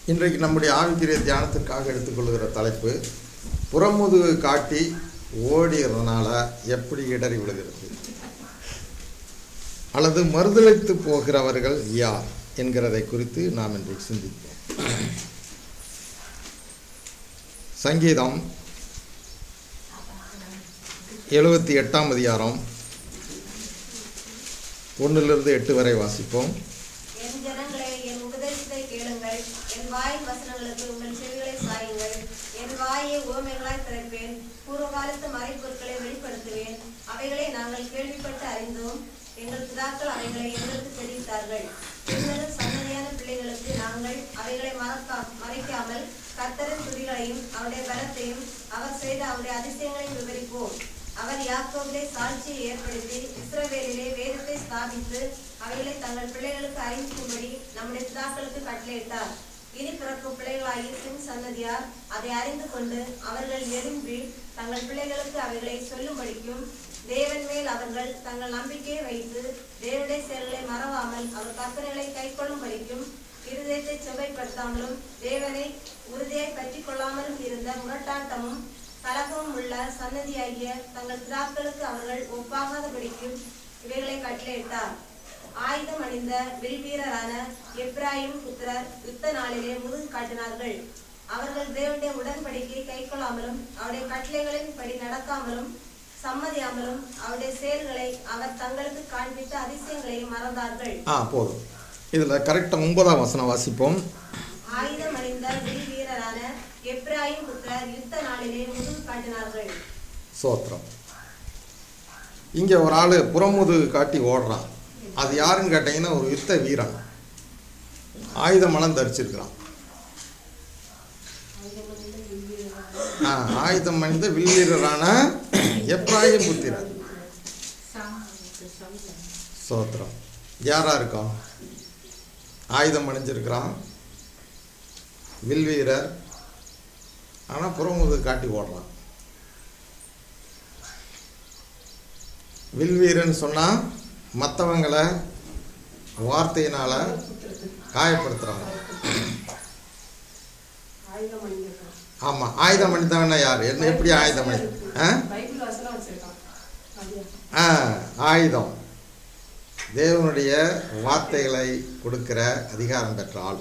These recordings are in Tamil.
இன்றைக்கு நம்முடைய ஆவிக்குரிய தியானத்திற்காக எடுத்துக்கொள்கிற தலைப்பு புறமுதுகு காட்டி ஓடிறதுனால எப்படி இடறி விழுகிறது அல்லது மறுதளித்து போகிறவர்கள் யார் என்கிறதை குறித்து நாம் இன்றைக்கு சிந்திப்போம் சங்கீதம் எழுபத்தி எட்டாம் அதிகாரம் ஒன்றிலிருந்து எட்டு வரை வாசிப்போம் என் ஜனங்களே என் உபதேசத்தை கேளுங்கள் என் வாயின் வசனங்களுக்கு உங்கள் செவிகளை சாயுங்கள் என் வாயை உவமைகளாய் திறப்பேன் பூர்வ காலத்து மறைப்பொருட்களை வெளிப்படுத்துவேன் அவைகளை நாங்கள் கேள்விப்பட்டு அறிந்தோம் எங்கள் பிதாக்கள் அவைகளை எங்களுக்கு தெரிவித்தார்கள் பின்னர் சந்ததியான பிள்ளைகளுக்கு நாங்கள் அவைகளை மறக்கா மறைக்காமல் கர்த்தரின் துதிகளையும் அவருடைய பலத்தையும் அவர் செய்த அவருடைய அதிசயங்களையும் விவரிப்போம் அவர் யாக்கோபிலே சாட்சியை ஏற்படுத்தி இஸ்ரவேலிலே வேதத்தை ஸ்தாபித்து அவைகளை தங்கள் பிள்ளைகளுக்கு அறிவிக்கும்படி நம்முடைய பிதாக்களுக்கு கட்டளையிட்டார் இனி பிறக்கும் பிள்ளைகளாகி பின் சன்னதியார் அதை அறிந்து கொண்டு அவர்கள் எழும்பி தங்கள் பிள்ளைகளுக்கு அவைகளை சொல்லும்படிக்கும் தேவன் மேல் அவர்கள் தங்கள் நம்பிக்கையை வைத்து தேவனுடைய செயல்களை மறவாமல் அவர் கற்பனைகளை கைக்கொள்ளும்படிக்கும் இருதயத்தை செவ்வைப்படுத்தாமலும் தேவனை உறுதியாய் பற்றி கொள்ளாமலும் இருந்த முரட்டாட்டமும் கலகமும் உள்ள சன்னதியாகிய தங்கள் பிதாக்களுக்கு அவர்கள் ஒப்பாகாதபடிக்கும் இவைகளை கட்டளையிட்டார் ஆயுதம் அணிந்த வில்வீரரான எப்ராயிம் புத்திரர் யுத்த நாளிலே முதுகு காட்டினார்கள் அவர்கள் தேவனுடைய உடன்படிக்கை கைக்கொள்ளாமலும் அவருடைய கட்டளைகளின் படி நடக்காமலும் சம்மதியாமலும் அவருடைய செயல்களை அவர் தங்களுக்கு காண்பித்த அதிசயங்களையும் மறந்தார்கள் ஆ போதும் இதில் கரெக்டாக ஒன்பதாம் வசனம் வாசிப்போம் ஆயுதம் அணிந்த வில் வீரரான எப்ராயிம் புத்திரர் யுத்த நாளிலே முதுகு காட்டினார்கள் சோத்திரம் இங்கே ஒரு ஆள் புறமுது காட்டி ஓடுறான் அது யாருன்னு கேட்டிங்கன்னா ஒரு யுத்த வீரன் ஆயுதமெல்லாம் தரிச்சிருக்கிறான் ஆ ஆயுதம் அணிந்த வில்வீரரான எப்ராயிம் புத்திரன் சோத்திரம் யாரா இருக்கான் ஆயுதம் அணிஞ்சிருக்கிறான் வில்வீரர் ஆனால் புறமுது காட்டி ஓடுறான் வில்வீரன் சொன்னால் மற்றவங்களை வார்த்தையினால் காயப்படுத்துகிறாங்க ஆயுதம் அணிந்திருக்கான். ஆமாம் ஆயுதம் அணிந்தவனா யார் என்ன எப்படி ஆயுதம் அணி ஆ பைபிள் வசனம் வச்சிருக்கான் அப்படியா? ஆ ஆயுதம் தேவனுடைய வார்த்தைகளை கொடுக்கிற அதிகாரம் பெற்ற ஆள்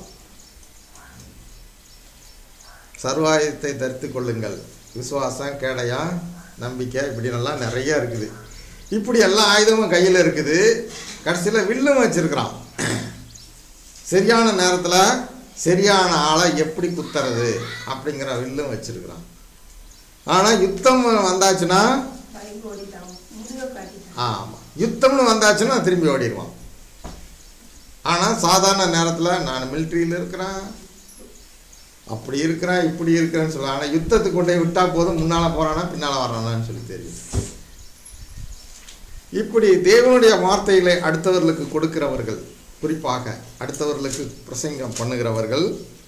சர்வாயுதத்தை தரித்து கொள்ளுங்கள் விசுவாசம் கேடயா நம்பிக்கை இப்படினெல்லாம் நிறைய இருக்குது இப்படி எல்லா ஆயுதமும் கையில் இருக்குது கடைசியில் வில்லும் வச்சிருக்கிறான் சரியான நேரத்தில் சரியான ஆளை எப்படி குத்துறது அப்படிங்கிற வில்லும் வச்சிருக்கிறான் ஆனால் யுத்தம் வந்தாச்சுன்னா பயந்து ஓடிட்டான். முதுகை காட்டிட்டான். ஆமாம் யுத்தம்னு வந்தாச்சுன்னா திரும்பி ஓடிடுவான் ஆனால் சாதாரண நேரத்தில் நான் மிலிட்ரியில் இருக்கிறேன் அப்படி இருக்கிறேன் இப்படி இருக்கிறேன்னு சொல்லுவாங்க ஆனால் யுத்தத்துக்கு கொண்டே விட்டால் போதும் முன்னால் போகிறானா பின்னால் வர்றானான்னு சொல்லி தெரியும் இப்படி தேவனுடைய வார்த்தைகளை அடுத்தவர்களுக்கு கொடுக்கிறவர்கள் குறிப்பாக அடுத்தவர்களுக்கு பிரசங்கம் பண்ணுகிறவர்கள்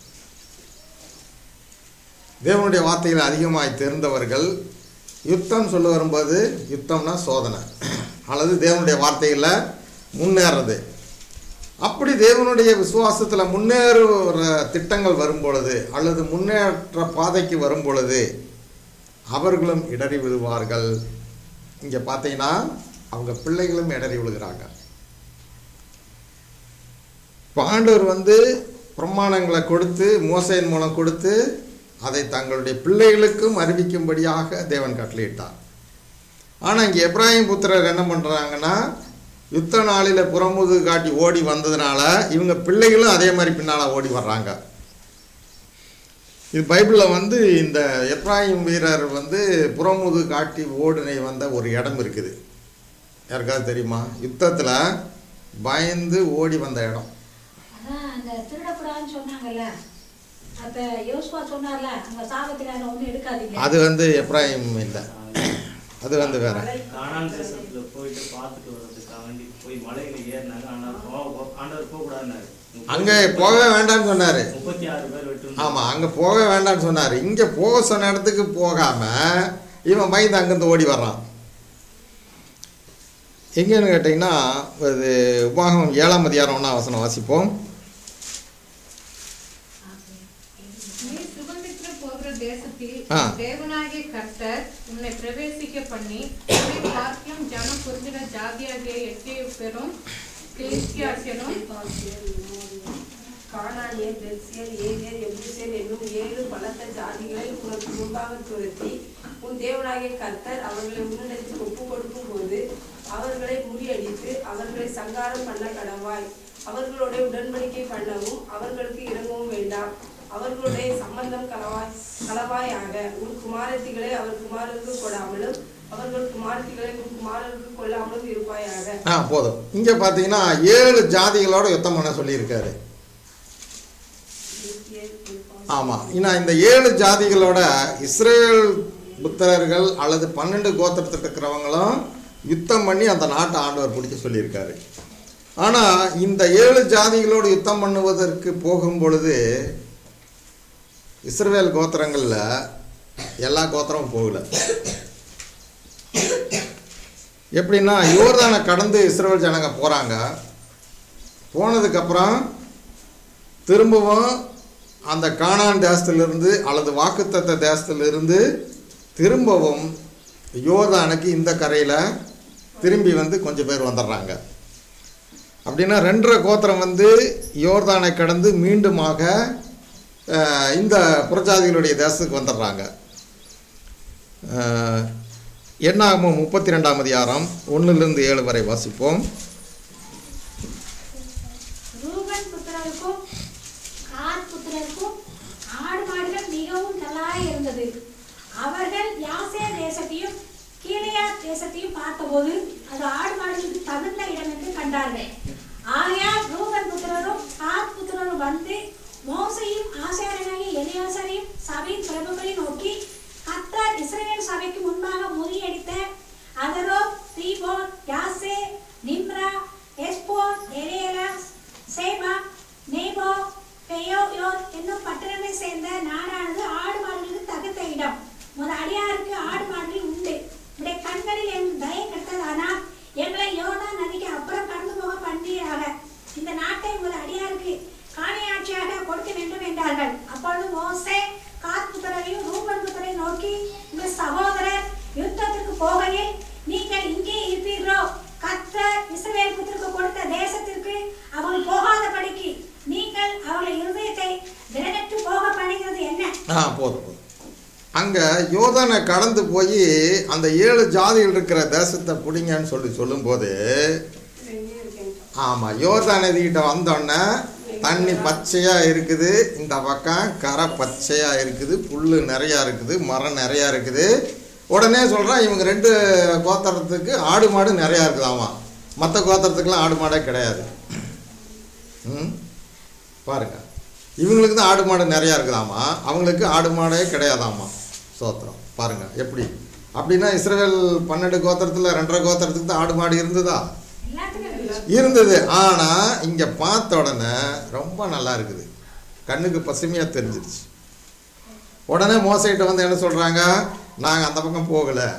தேவனுடைய வார்த்தைகளை அதிகமாய் தெரிந்தவர்கள் யுத்தம் சொல்ல வரும்போது யுத்தம்னா சோதனை அல்லது தேவனுடைய வார்த்தைகளில் முன்னேறது அப்படி தேவனுடைய விசுவாசத்தில் முன்னேறுற திட்டங்கள் வரும் பொழுது அல்லது முன்னேற்ற பாதைக்கு வரும் பொழுது அவர்களும் இடறி விழுவார்கள் இங்கே பார்த்தீங்கன்னா அவங்க பிள்ளைகளும் இடறி விழுகிறாங்க இப்போ ஆண்டவர் வந்து பிரமாணங்களை கொடுத்து மோசையின் மூலம் கொடுத்து அதை தங்களுடைய பிள்ளைகளுக்கும் அறிவிக்கும்படியாக தேவன் கட்டளையிட்டார் ஆனால் இங்கே எப்ராஹிம் புத்திரர் என்ன பண்ணுறாங்கன்னா யுத்த நாளில் புறமுது காட்டி ஓடி வந்ததுனால இவங்க பிள்ளைகளும் அதே மாதிரி பின்னால் ஓடி வர்றாங்க இது பைபிளில் வந்து இந்த எப்ராஹிம் வீரர் வந்து புறமுது காட்டி ஓடினை வந்த ஒரு இடம் இருக்குது யாருக்காவது தெரியுமா யுத்தத்தில் பயந்து ஓடி வந்த இடம் அதான் அந்த திருடக்கூடாதுன்னு சொன்னாங்கல்ல அப்ப யோசுவா சொன்னார்ல அங்க சாபத்துல ஒண்ணும் எடுக்காதீங்க அது வந்து எப்ராஹிம் இல்லை அது வந்து வேற கானான் தேசத்துல போயிட்டு பார்த்துட்டு வர்றதுக்காக வேண்டி போய் மலையில ஏறினாங்க ஆண்டவர் போ- ஆண்டவர் போக கூடாதுனாரு அங்கே போகவே வேண்டாம்னு சொன்னார் முப்பத்தி ஆறு பேர் வெட்டு ஆமாம் அங்கே போக வேண்டாம்னு சொன்னார் இங்கே போக சொன்ன இடத்துக்கு போகாமல் இவன் பயந்து அங்கேருந்து ஓடி வர்றான் எங்கேன்னு கேட்டிங்கன்னா இது உபாகம் ஏழாம் அதிகாரம் ஒன்றா வசனம் வாசிப்போம் ஆ. தேவனாகிய கர்த்தர் உன்னை பிரவேசிக்க பண்ணி உன்னை பார்க்கிலும் ஜனம் புரிந்திட ஜாதியாகிய எட்டே பெரும் கிறிஸ்தியாசியனும் கானானியர் பெர்சியர் ஏவியர் எபூசியர் என்னும் ஏழு பலத்த ஜாதிகளை உனக்கு முன்பாக துரத்தி உன் தேவனாகிய கர்த்தர் அவர்களை உன்னிடத்தில் ஒப்பு கொடுக்கும் போது அவர்களை முறியடித்து அவர்களை சங்காரம் பண்ண கடவாய் அவர்களோட உடன்படிக்கை பண்ணவும் அவர்களுக்கு இறங்கவும் வேண்டாம் அவர்களுடைய சம்பந்தம் கலவாய் கலவாயாக உன் குமாரத்திகளை அவர் குமாரருக்கு கொடாமலும் அவர்கள் குமாரத்திகளை உன் குமாரருக்கு கொள்ளாமலும் இருப்பாயாக ஆ போதும் இங்கே பார்த்தீங்கன்னா ஏழு ஜாதிகளோட யுத்தம் பண்ண சொல்லியிருக்காரு ஆமாம் இன்னும் இந்த ஏழு ஜாதிகளோட இஸ்ரேல் புத்திரர்கள் அல்லது பன்னெண்டு கோத்திரத்தில் இருக்கிறவங்களும் யுத்தம் பண்ணி அந்த நாட்டை ஆண்டவர் பிடிக்க சொல்லியிருக்காரு ஆனால் இந்த ஏழு ஜாதிகளோடு யுத்தம் பண்ணுவதற்கு போகும் பொழுது இஸ்ரவேல் கோத்திரங்களில் எல்லா கோத்திரமும் போகல எப்படின்னா யோர்தானை கடந்து இஸ்ரவேல் ஜனங்க போகிறாங்க போனதுக்கப்புறம் திரும்பவும் அந்த கானான் தேசத்திலிருந்து அல்லது வாக்குத்தத்த தேசத்திலிருந்து திரும்பவும் யோர்தானுக்கு இந்த கரையில் திரும்பி வந்து கொஞ்சம் பேர் வந்துடுறாங்க அப்படின்னா ரெண்டரை கோத்திரம் வந்து யோர்தானை கடந்து மீண்டுமாக அஹ், இந்த புறஜாதிகளுடைய தேசத்துக்கு வந்துடுறாங்க அஹ், என்னாகும் முப்பத்தி ரெண்டாம் அதிகாரம் ஒன்றிலிருந்து ஏழு வரை வாசிப்போம் ரூபன் புத்திரருக்கும் காத் புத்திரருக்கும் ஆடு மாடுகள் மிகவும் நல்லாய் இருந்தது அவர்கள் யாசே தேசத்தையும் கீழையா தேசத்தையும் பார்த்தபோது அது ஆடு மாடுகளுக்கு தகுந்த இடம் என்று கண்டார்கள் ஆகையால் ரூபன் புத்திரரும் காத் புத்திரரும் வந்து மோசையும் ஆசாரியனாகிய எலியாசரையும் சபையின் பிரபுகளை நோக்கி கத்தர் இஸ்ரவேல் சபைக்கு முன்பாக முறியடித்த அதரோ தீபோன் யாசே நிம்ரா எஸ்போன் எரேலா சேபா நேபோ பெயோயோர் என்னும் பட்டணத்தை சேர்ந்த நாடானது ஆடு மாடுகளுக்கு தகுந்த இடம் ஒரு அடியாருக்கு ஆடு மாடுகள் உண்டு உடைய கண்களில் என் தயை கட்டதானால் எங்களை யோர்தான் நதிக்கு அப்புறம் கடந்து போக பண்ணீராக இந்த நாட்டை ஒரு அடியாருக்கு காணியாட்சியாக கொடுக்க வேண்டும் என்றார்கள் அப்பொழுது மோசே காத் புத்தரையும் ரூபன் புத்தரை நோக்கி உங்கள் சகோதரர் யுத்தத்திற்கு போகையில் நீங்கள் இங்கே இருப்பீர்களோ கர்த்தர் இஸ்ரவேல் புத்திற்கு கொடுத்த தேசத்திற்கு அவர்கள் போகாதபடிக்கு நீங்கள் அவர்கள் இருதயத்தை திடனற்று போக பண்ணுகிறது என்ன ஆ போதும் போதும் அங்கே யோதானை கடந்து போய் அந்த ஏழு ஜாதிகள் இருக்கிற தேசத்தை பிடிங்கன்னு சொல்லி சொல்லும்போது எங்கே இருக்கேன் ஆமாம் யோர்தான் நதிக்கிட்ட வந்தோடனே தண்ணி பச்சையாக இருக்குது இந்த பக்கம் கரை பச்சையாக இருக்குது புல் நிறையா இருக்குது மரம் நிறையா இருக்குது உடனே சொல்கிறான் இவங்க ரெண்டு கோத்திரத்துக்கு ஆடு மாடு நிறையா இருக்குதாமா மற்ற கோத்திரத்துக்குலாம் ஆடு மாடே கிடையாது ம் பாருங்க இவங்களுக்கு தான் ஆடு மாடு நிறையா இருக்குதாமா அவங்களுக்கு ஆடு மாடே கிடையாதாமா சோத்திரம் பாருங்க எப்படி அப்படின்னா இஸ்ரேல் பன்னெண்டு கோத்திரத்தில் ரெண்டரை கோத்திரத்துக்கு தான் ஆடு மாடு இருந்ததா எல்லாத்துக்கும் இருந்துச்சு. இருந்தது ஆனால் இங்கே பார்த்த உடனே ரொம்ப நல்லா இருக்குது கண்ணுக்கு பசுமையாக தெரிஞ்சிருச்சு உடனே மோசைகிட்ட வந்து என்ன சொல்கிறாங்க நாங்கள் அந்த பக்கம் போகலை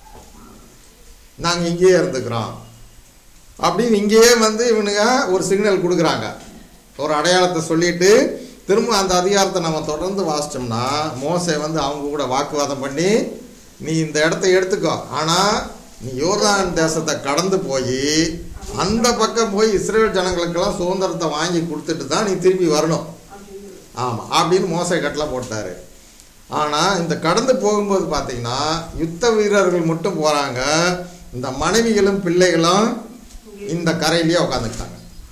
நாங்கள் இங்கேயே இருந்துக்கிறோம் அப்படின்னு இங்கேயே வந்து இவனுங்க ஒரு சிக்னல் கொடுக்குறாங்க ஒரு அடையாளத்தை சொல்லிட்டு திரும்ப அந்த அதிகாரத்தை நம்ம தொடர்ந்து வாசிச்சோம்னா மோசை வந்து அவங்க கூட வாக்குவாதம் பண்ணி நீ இந்த இடத்த எடுத்துக்கோ ஆனால் நீ யோர்தான் தேசத்தை கடந்து போய் அந்த பக்கம் போய் இஸ்ரேல் ஜனங்களுக்கெல்லாம் சுதந்திரத்தை வாங்கி கொடுத்துட்டு தான் நீ திரும்பி வரணும் ஆமாம் அப்படின்னு மோசை கட்டளை போட்டார் ஆனால் இந்த கடந்து போகும்போது பார்த்தீங்கன்னா யுத்த வீரர்கள் மட்டும் போகிறாங்க இந்த மனைவிகளும் பிள்ளைகளும் இந்த கரையிலேயே உட்காந்துக்கிட்டாங்க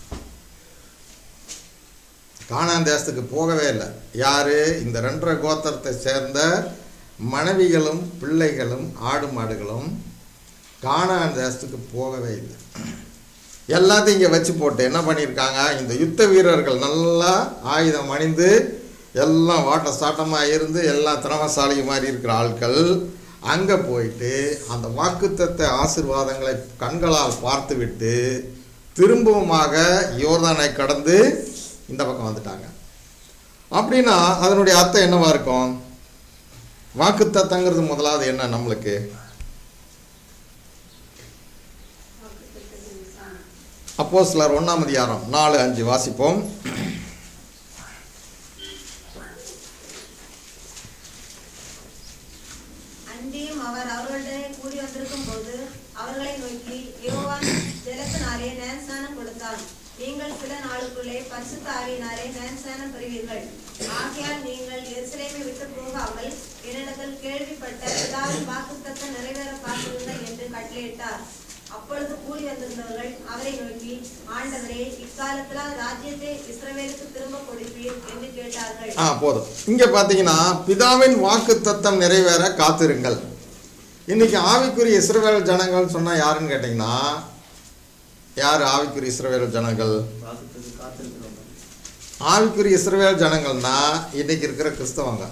கானான் தேசத்துக்கு போகவே இல்லை யார் இந்த ரெண்டரை கோத்திரத்தை சேர்ந்த மனைவிகளும் பிள்ளைகளும் ஆடு மாடுகளும் கானான் தேசத்துக்கு போகவே இல்லை எல்லாத்தையும் இங்கே வச்சு போட்டு என்ன பண்ணியிருக்காங்க இந்த யுத்த வீரர்கள் நல்லா ஆயுதம் அணிந்து எல்லாம் வாட்ட சாட்டமாக இருந்து எல்லாம் திறமசாலி மாதிரி இருக்கிற ஆட்கள் அங்கே போயிட்டு அந்த வாக்குத்தத்த ஆசிர்வாதங்களை கண்களால் பார்த்து விட்டு திரும்பவுமாக யோர்தானை கடந்து இந்த பக்கம் வந்துட்டாங்க அப்படின்னா அதனுடைய அர்த்தம் என்னவா இருக்கும் வாக்குத்தத்தங்கிறது முதலாவது என்ன நம்மளுக்கு அப்போ சிலர் ஒன்றாம் அதிகாரம் நாலு அஞ்சு வாசிப்போம் நாளுக்குள்ளே பரிசுத்த ஆவியினாலே ஞானஸ்நானம் பெறுவீர்கள் ஆகையால் நீங்கள் எருசலேமை விட்டு போகாமல் என்னிடத்தில் கேள்விப்பட்ட பிதாவின் வாக்குத்தத்தம் நிறைவேற காத்திருங்கள் என்று கட்டளையிட்டார் அப்பொழுது கூடி வந்திருந்தவர்கள் அவரை நோக்கி ஆண்டவரே இக்காலத்தில ராஜ்யத்தை இஸ்ரவேலுக்கு திரும்ப கொடுப்பீர் என்று கேட்டார்கள் ஆ போதும் இங்கே பார்த்தீங்கன்னா பிதாவின் வாக்கு தத்தம் நிறைவேற காத்திருங்கள் இன்னைக்கு ஆவிக்குரிய இஸ்ரவேல் ஜனங்கள் சொன்னால் யாருன்னு கேட்டிங்கன்னா யார் ஆவிக்குரிய இஸ்ரவேல் ஜனங்கள் வாக்குத்தத்து காத்திருக்கிறவங்க ஆவிக்குரிய இஸ்ரவேல் ஜனங்கள்னா இன்னைக்கு இருக்கிற கிறிஸ்தவங்க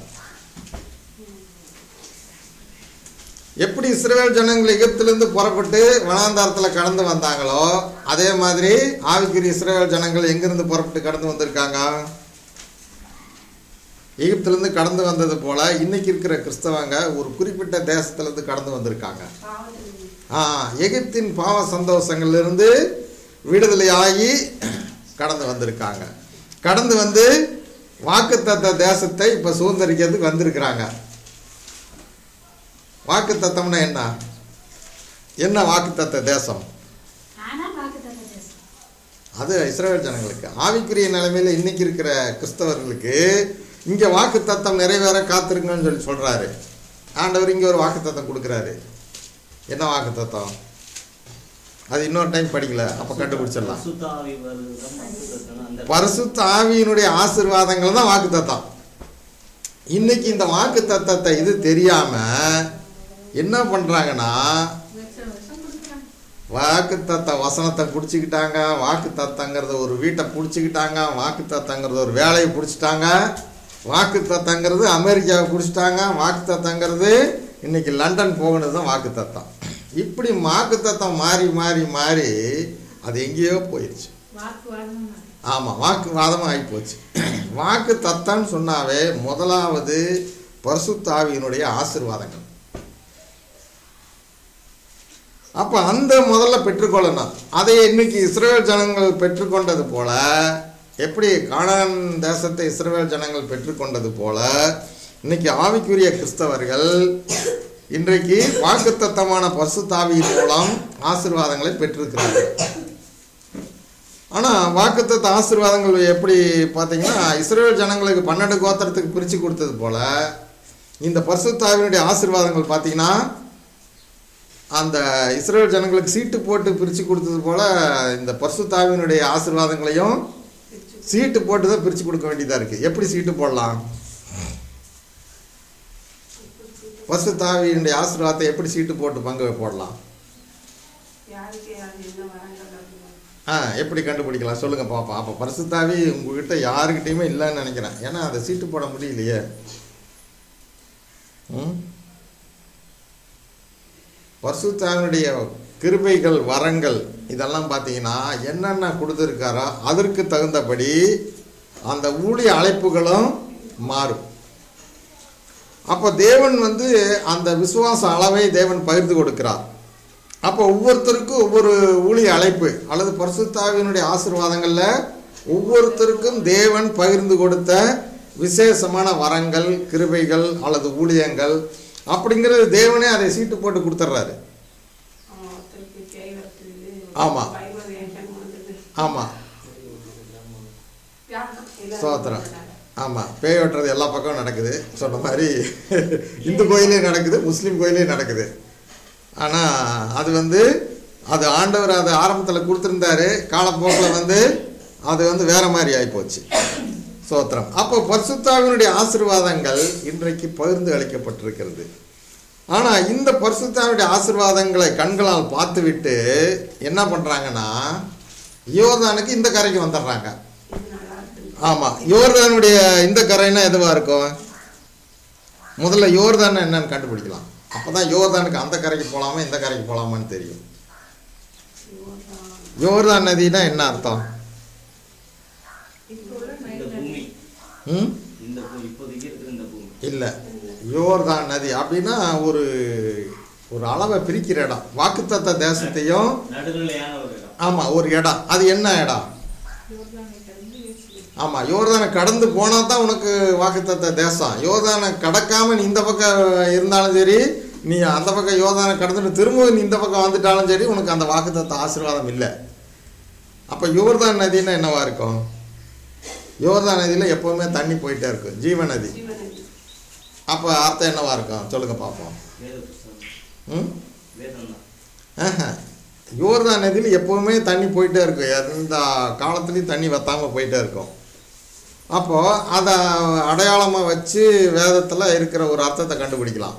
எப்படி இஸ்ரவேல் ஜனங்கள் எகிப்திலிருந்து புறப்பட்டு வனாந்தாரத்தில் கடந்து வந்தாங்களோ அதே மாதிரி ஆவிக்குரிய இஸ்ரவேல் ஜனங்கள் எங்கிருந்து புறப்பட்டு கடந்து வந்திருக்காங்க எகிப்திலிருந்து கடந்து வந்தது போல இன்னைக்கு இருக்கிற கிறிஸ்தவங்க ஒரு குறிப்பிட்ட தேசத்திலிருந்து கடந்து வந்திருக்காங்க பாவத்திலிருந்து ஆ எகிப்தின் பாவ சந்தோஷங்கள்லேருந்து விடுதலையாகி கடந்து வந்திருக்காங்க கடந்து வந்து வாக்குத்தத்த தேசத்தை இப்போ சுதந்திரிக்கிறதுக்கு வந்திருக்கிறாங்க வாக்குத்தத்தம்னா என்ன என்ன வாக்குத்தத்த தேசம் ஆனா வாக்குத்தத்த தேசம் அது இஸ்ரேல் ஜனங்களுக்கு ஆவிக்குரிய நிலைமையில் இன்னைக்கு இருக்கிற கிறிஸ்தவர்களுக்கு இங்கே வாக்குத்தத்தம் நிறைவேற காத்திருங்கன்னு சொல்லி சொல்கிறாரு ஆண்டவர் இங்கே ஒரு வாக்குத்தத்தம் கொடுக்குறாரு என்ன வாக்குத்தத்தம் அது இன்னொரு டைம் படிக்கல அப்போ கண்டுபிடிச்சிடலாம் பரிசுத்த ஆவி வருகிறதுதான் வாக்குத்தத்தம். அந்த பரிசுத்த ஆவியினுடைய ஆசீர்வாதங்கள் தான் வாக்குத்தத்தம் இன்னைக்கு இந்த வாக்குத்தத்தத்தை இது தெரியாம என்ன பண்றாங்கன்னா வருஷம் வருஷம் கொடுக்குறாங்க வாக்கு தத்த வசனத்தை பிடிச்சிக்கிட்டாங்க வாக்கு தத்தங்கிறத ஒரு வீட்டை பிடிச்சிக்கிட்டாங்க வாக்கு தத்தங்கிறத ஒரு வேலையை பிடிச்சிட்டாங்க வாக்கு தத்தங்கிறது அமெரிக்காவை பிடிச்சிட்டாங்க வாக்கு தத்தங்கிறது இன்னைக்கு லண்டன் போகணுது தான் வாக்கு தத்தம் இப்படி வாக்கு தத்தம் மாறி மாறி மாறி அது எங்கேயோ போயிடுச்சு வாக்குவாதம் ஆமாம் வாக்குவாதம் ஆகிப்போச்சு வாக்கு தத்தம்னு சொன்னாவே முதலாவது பரிசுத்தாவியினுடைய ஆசீர்வாதங்கள் அப்போ அந்த முதல்ல பெற்றுக்கொள்ளணும் அதை இன்னைக்கு இஸ்ரேல் ஜனங்கள் பெற்றுக்கொண்டது போல எப்படி கானான் தேசத்தை இஸ்ரேல் ஜனங்கள் பெற்றுக்கொண்டது போல இன்னைக்கு ஆவிக்குரிய கிறிஸ்தவர்கள் இன்றைக்கு வாக்குத்தத்தமான பரிசுத்தாவியின் மூலம் ஆசீர்வாதங்களை பெற்றிருக்கிறார்கள் ஆனால் வாக்குத்தத்த ஆசீர்வாதங்கள் எப்படி பார்த்தீங்கன்னா இஸ்ரேல் ஜனங்களுக்கு பன்னெண்டு கோத்திரத்துக்கு பிரித்து கொடுத்தது போல இந்த பரிசுத்தாவினுடைய ஆசீர்வாதங்கள் பார்த்தீங்கன்னா அந்த இஸ்ரேல் ஜனங்களுக்கு சீட்டு போட்டு பிரித்து கொடுத்தது போல இந்த பரிசுத்தாவினுடைய ஆசீர்வாதங்களையும் சீட்டு போட்டு தான் பிரித்து கொடுக்க வேண்டியதாக இருக்குது எப்படி சீட்டு போடலாம் பரிசுத்தாவியினுடைய ஆசீர்வாதத்தை எப்படி சீட்டு போட்டு பங்கு போடலாம் யாருக்கு யார் என்ன வராங்க அப்படின்னு ஆ எப்படி கண்டுபிடிக்கலாம் சொல்லுங்க பாப்பா அப்போ பரிசுத்தாவி உங்ககிட்ட யாருக்கிட்டையுமே இல்லைன்னு நினைக்கிறேன் ஏன்னா அதை சீட்டு போட முடியலையே ம் பரிசுத்தாவினுடைய கிருபைகள் வரங்கள் இதெல்லாம் பார்த்தீங்கன்னா என்னென்ன கொடுத்துருக்காரோ அதற்கு தகுந்தபடி அந்த ஊழிய அழைப்புகளும் மாறும் அப்போ தேவன் வந்து அந்த விசுவாச அளவை தேவன் பகிர்ந்து கொடுக்கிறார் அப்போ ஒவ்வொருத்தருக்கும் ஒவ்வொரு ஊழிய அழைப்பு அல்லது பரிசுத்தாவினுடைய ஆசீர்வாதங்களில் ஒவ்வொருத்தருக்கும் தேவன் பகிர்ந்து கொடுத்த விசேஷமான வரங்கள் கிருபைகள் அல்லது ஊழியங்கள் அப்படிங்கிறது தேவனே அதை சீட்டு போட்டு கொடுத்துட்றாரு அவன் ஒருத்தருக்கு பேய் வருத்துது ஆமா. பயவது என்கிட்ட வந்தது ஆமாம் எல்லாரும் ஸ்தோத்திரம் ஆமாம் பேய் வெட்டுறது எல்லா பக்கமும் நடக்குது சொன்ன மாதிரி இந்து கோயிலையும் நடக்குது முஸ்லீம் கோயிலையும் நடக்குது ஆனால் அது வந்து அது ஆண்டவர் அது ஆரம்பத்தில் கொடுத்துருந்தாரு காலப்போக்கில் வந்து அது வந்து வேற மாதிரி ஆகிப்போச்சு சோத்திரம் அப்போ பரிசுத்தாவினுடைய ஆசீர்வாதங்கள் இன்றைக்கு பகிர்ந்து அளிக்கப்பட்டிருக்கிறது ஆனால் இந்த பரிசுத்தாவினுடைய ஆசீர்வாதங்களை கண்களால் பார்த்துவிட்டு என்ன பண்ணுறாங்கன்னா யோர்தானுக்கு இந்த கரைக்கு வந்துடுறாங்க இது நல்லா இருக்கு ஆமாம் யோர்தானுடைய இந்த கரைன்னா எதுவாக இருக்கும் முதல்ல யோர்தான் என்னன்னு கண்டுபிடிக்கலாம் அப்போ தான் யோர்தானுக்கு அந்த கரைக்கு போகலாமா இந்த கரைக்கு போகலாமான்னு தெரியும் யோர்தான் நதினா என்ன அர்த்தம் இப்போ உள்ள இந்த பூமி ம் இந்த பூமி இப்போதைக்கு இருக்கிற இந்த பூமி இல்லை யோர்தான் நதி அப்படின்னா ஒரு ஒரு அளவை பிரிக்கிற இடம் வாக்குத்தத்த தேசத்தையும் நடுநிலையான ஒரு இடம் ஆமாம் ஒரு இடம் அது என்ன இடம் ஆமாம் யோர்தானை கடந்து போனால் தான் உனக்கு வாக்குத்தத்த தேசம் யோர்தானை கடக்காம நீ இந்த பக்கம் இருந்தாலும் சரி நீ அந்த பக்கம் யோர்தானை கடந்துட்டு திரும்ப நீ இந்த பக்கம் வந்துட்டாலும் சரி உனக்கு அந்த வாக்குத்தத்த ஆசீர்வாதம் இல்லை அப்போ யோர்தான் நதின்னா என்னவா இருக்கும் யோர்தான் நதியில் எப்போவுமே தண்ணி போயிட்டே இருக்கும் ஜீவ நதி ஜீவநதி அப்போ அர்த்தம் என்னவா இருக்கும் சொல்லுங்க பார்ப்போம் வேத புஸ்தகம் ம் வேதம் தான் ஆஹா. யோர்தான் நதியில் எப்போவுமே தண்ணி போயிட்டே இருக்கும் எந்த காலத்துலேயும் தண்ணி வத்தாமல் போயிட்டே இருக்கும் அப்போது அதை அடையாளமாக வச்சு வேதத்தில் இருக்கிற ஒரு அர்த்தத்தை கண்டுபிடிக்கலாம்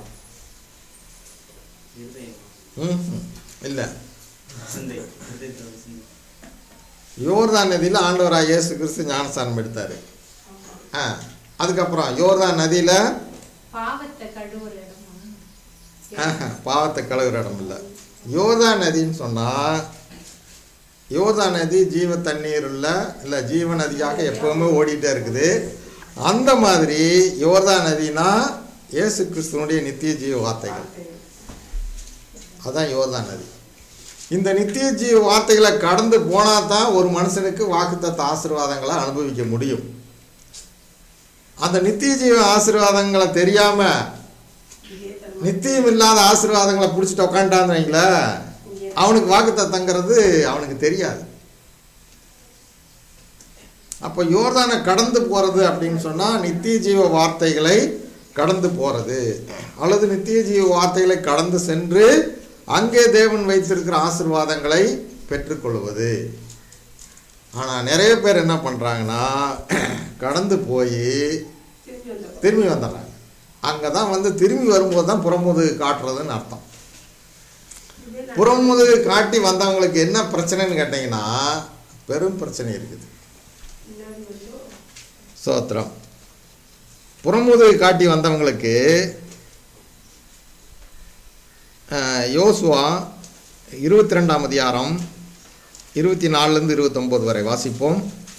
இருதயம் ம் இல்லை சிந்தை இருதயத்தோட சிந்தை யோர்தான் நதியில் ஆண்டவராக இயேசு கிறிஸ்து ஞானஸ்தானம் எடுத்தார் ஆ அதுக்கப்புறம் யோர்தான் நதியில் பாவத்தை கழுவுற இடமா ஆஹா, பாவத்தை கழுவுற இடம் இல்லை யோர்தான் நதின்னு சொன்னால் யோர்தான் நதி ஜீவ தண்ணீர் உள்ள இல்லை ஜீவ நதியாக எப்பவுமே ஓடிட்டே இருக்குது அந்த மாதிரி யோர்தான் நதினா இயேசு கிறிஸ்துவனுடைய நித்திய ஜீவ வார்த்தைகள் அதான் யோர்தான் நதி இந்த நித்திய ஜீவ வார்த்தைகளை கடந்து போனால் தான் ஒரு மனுஷனுக்கு வாக்குத்தத்த ஆசீர்வாதங்களை அனுபவிக்க முடியும் அந்த நித்திய ஜீவ ஆசீர்வாதங்களை தெரியாமல் இதே தர்மம் நித்தியம் இல்லாத ஆசீர்வாதங்களை பிடிச்சிட்டு உக்காண்டான்னு வைங்களேன் அவனுக்கு வாக்குத்தத்தங்கிறது அவனுக்கு தெரியாது அப்போ யோர்தானை கடந்து போகிறது அப்படின்னு சொன்னால் நித்திய ஜீவ வார்த்தைகளை கடந்து போகிறது அல்லது நித்திய ஜீவ வார்த்தைகளை கடந்து சென்று அங்கே தேவன் வைத்திருக்கிற ஆசீர்வாதங்களை பெற்றுக்கொள்வது ஆனால் நிறைய பேர் என்ன பண்ணுறாங்கன்னா கடந்து போய் திரும்பி வந்தப்போ திரும்பி வந்துடுறாங்க அங்கே தான் வந்து திரும்பி வரும்போது தான் புறமுது காட்டுறதுன்னு அர்த்தம் இதே நான் புறமுது காட்டி வந்தவங்களுக்கு என்ன பிரச்சனைன்னு கேட்டிங்கன்னா பெரும் பிரச்சனை இருக்குது முன்னாடி வந்து சோத்திரம் புறமுது காட்டி வந்தவங்களுக்கு அஹ், யோசுவா இருபத்தி ரெண்டாம் அதிகாரம் இருபத்தி நாலுலேருந்து இருபத்தொம்போது வரை வாசிப்போம்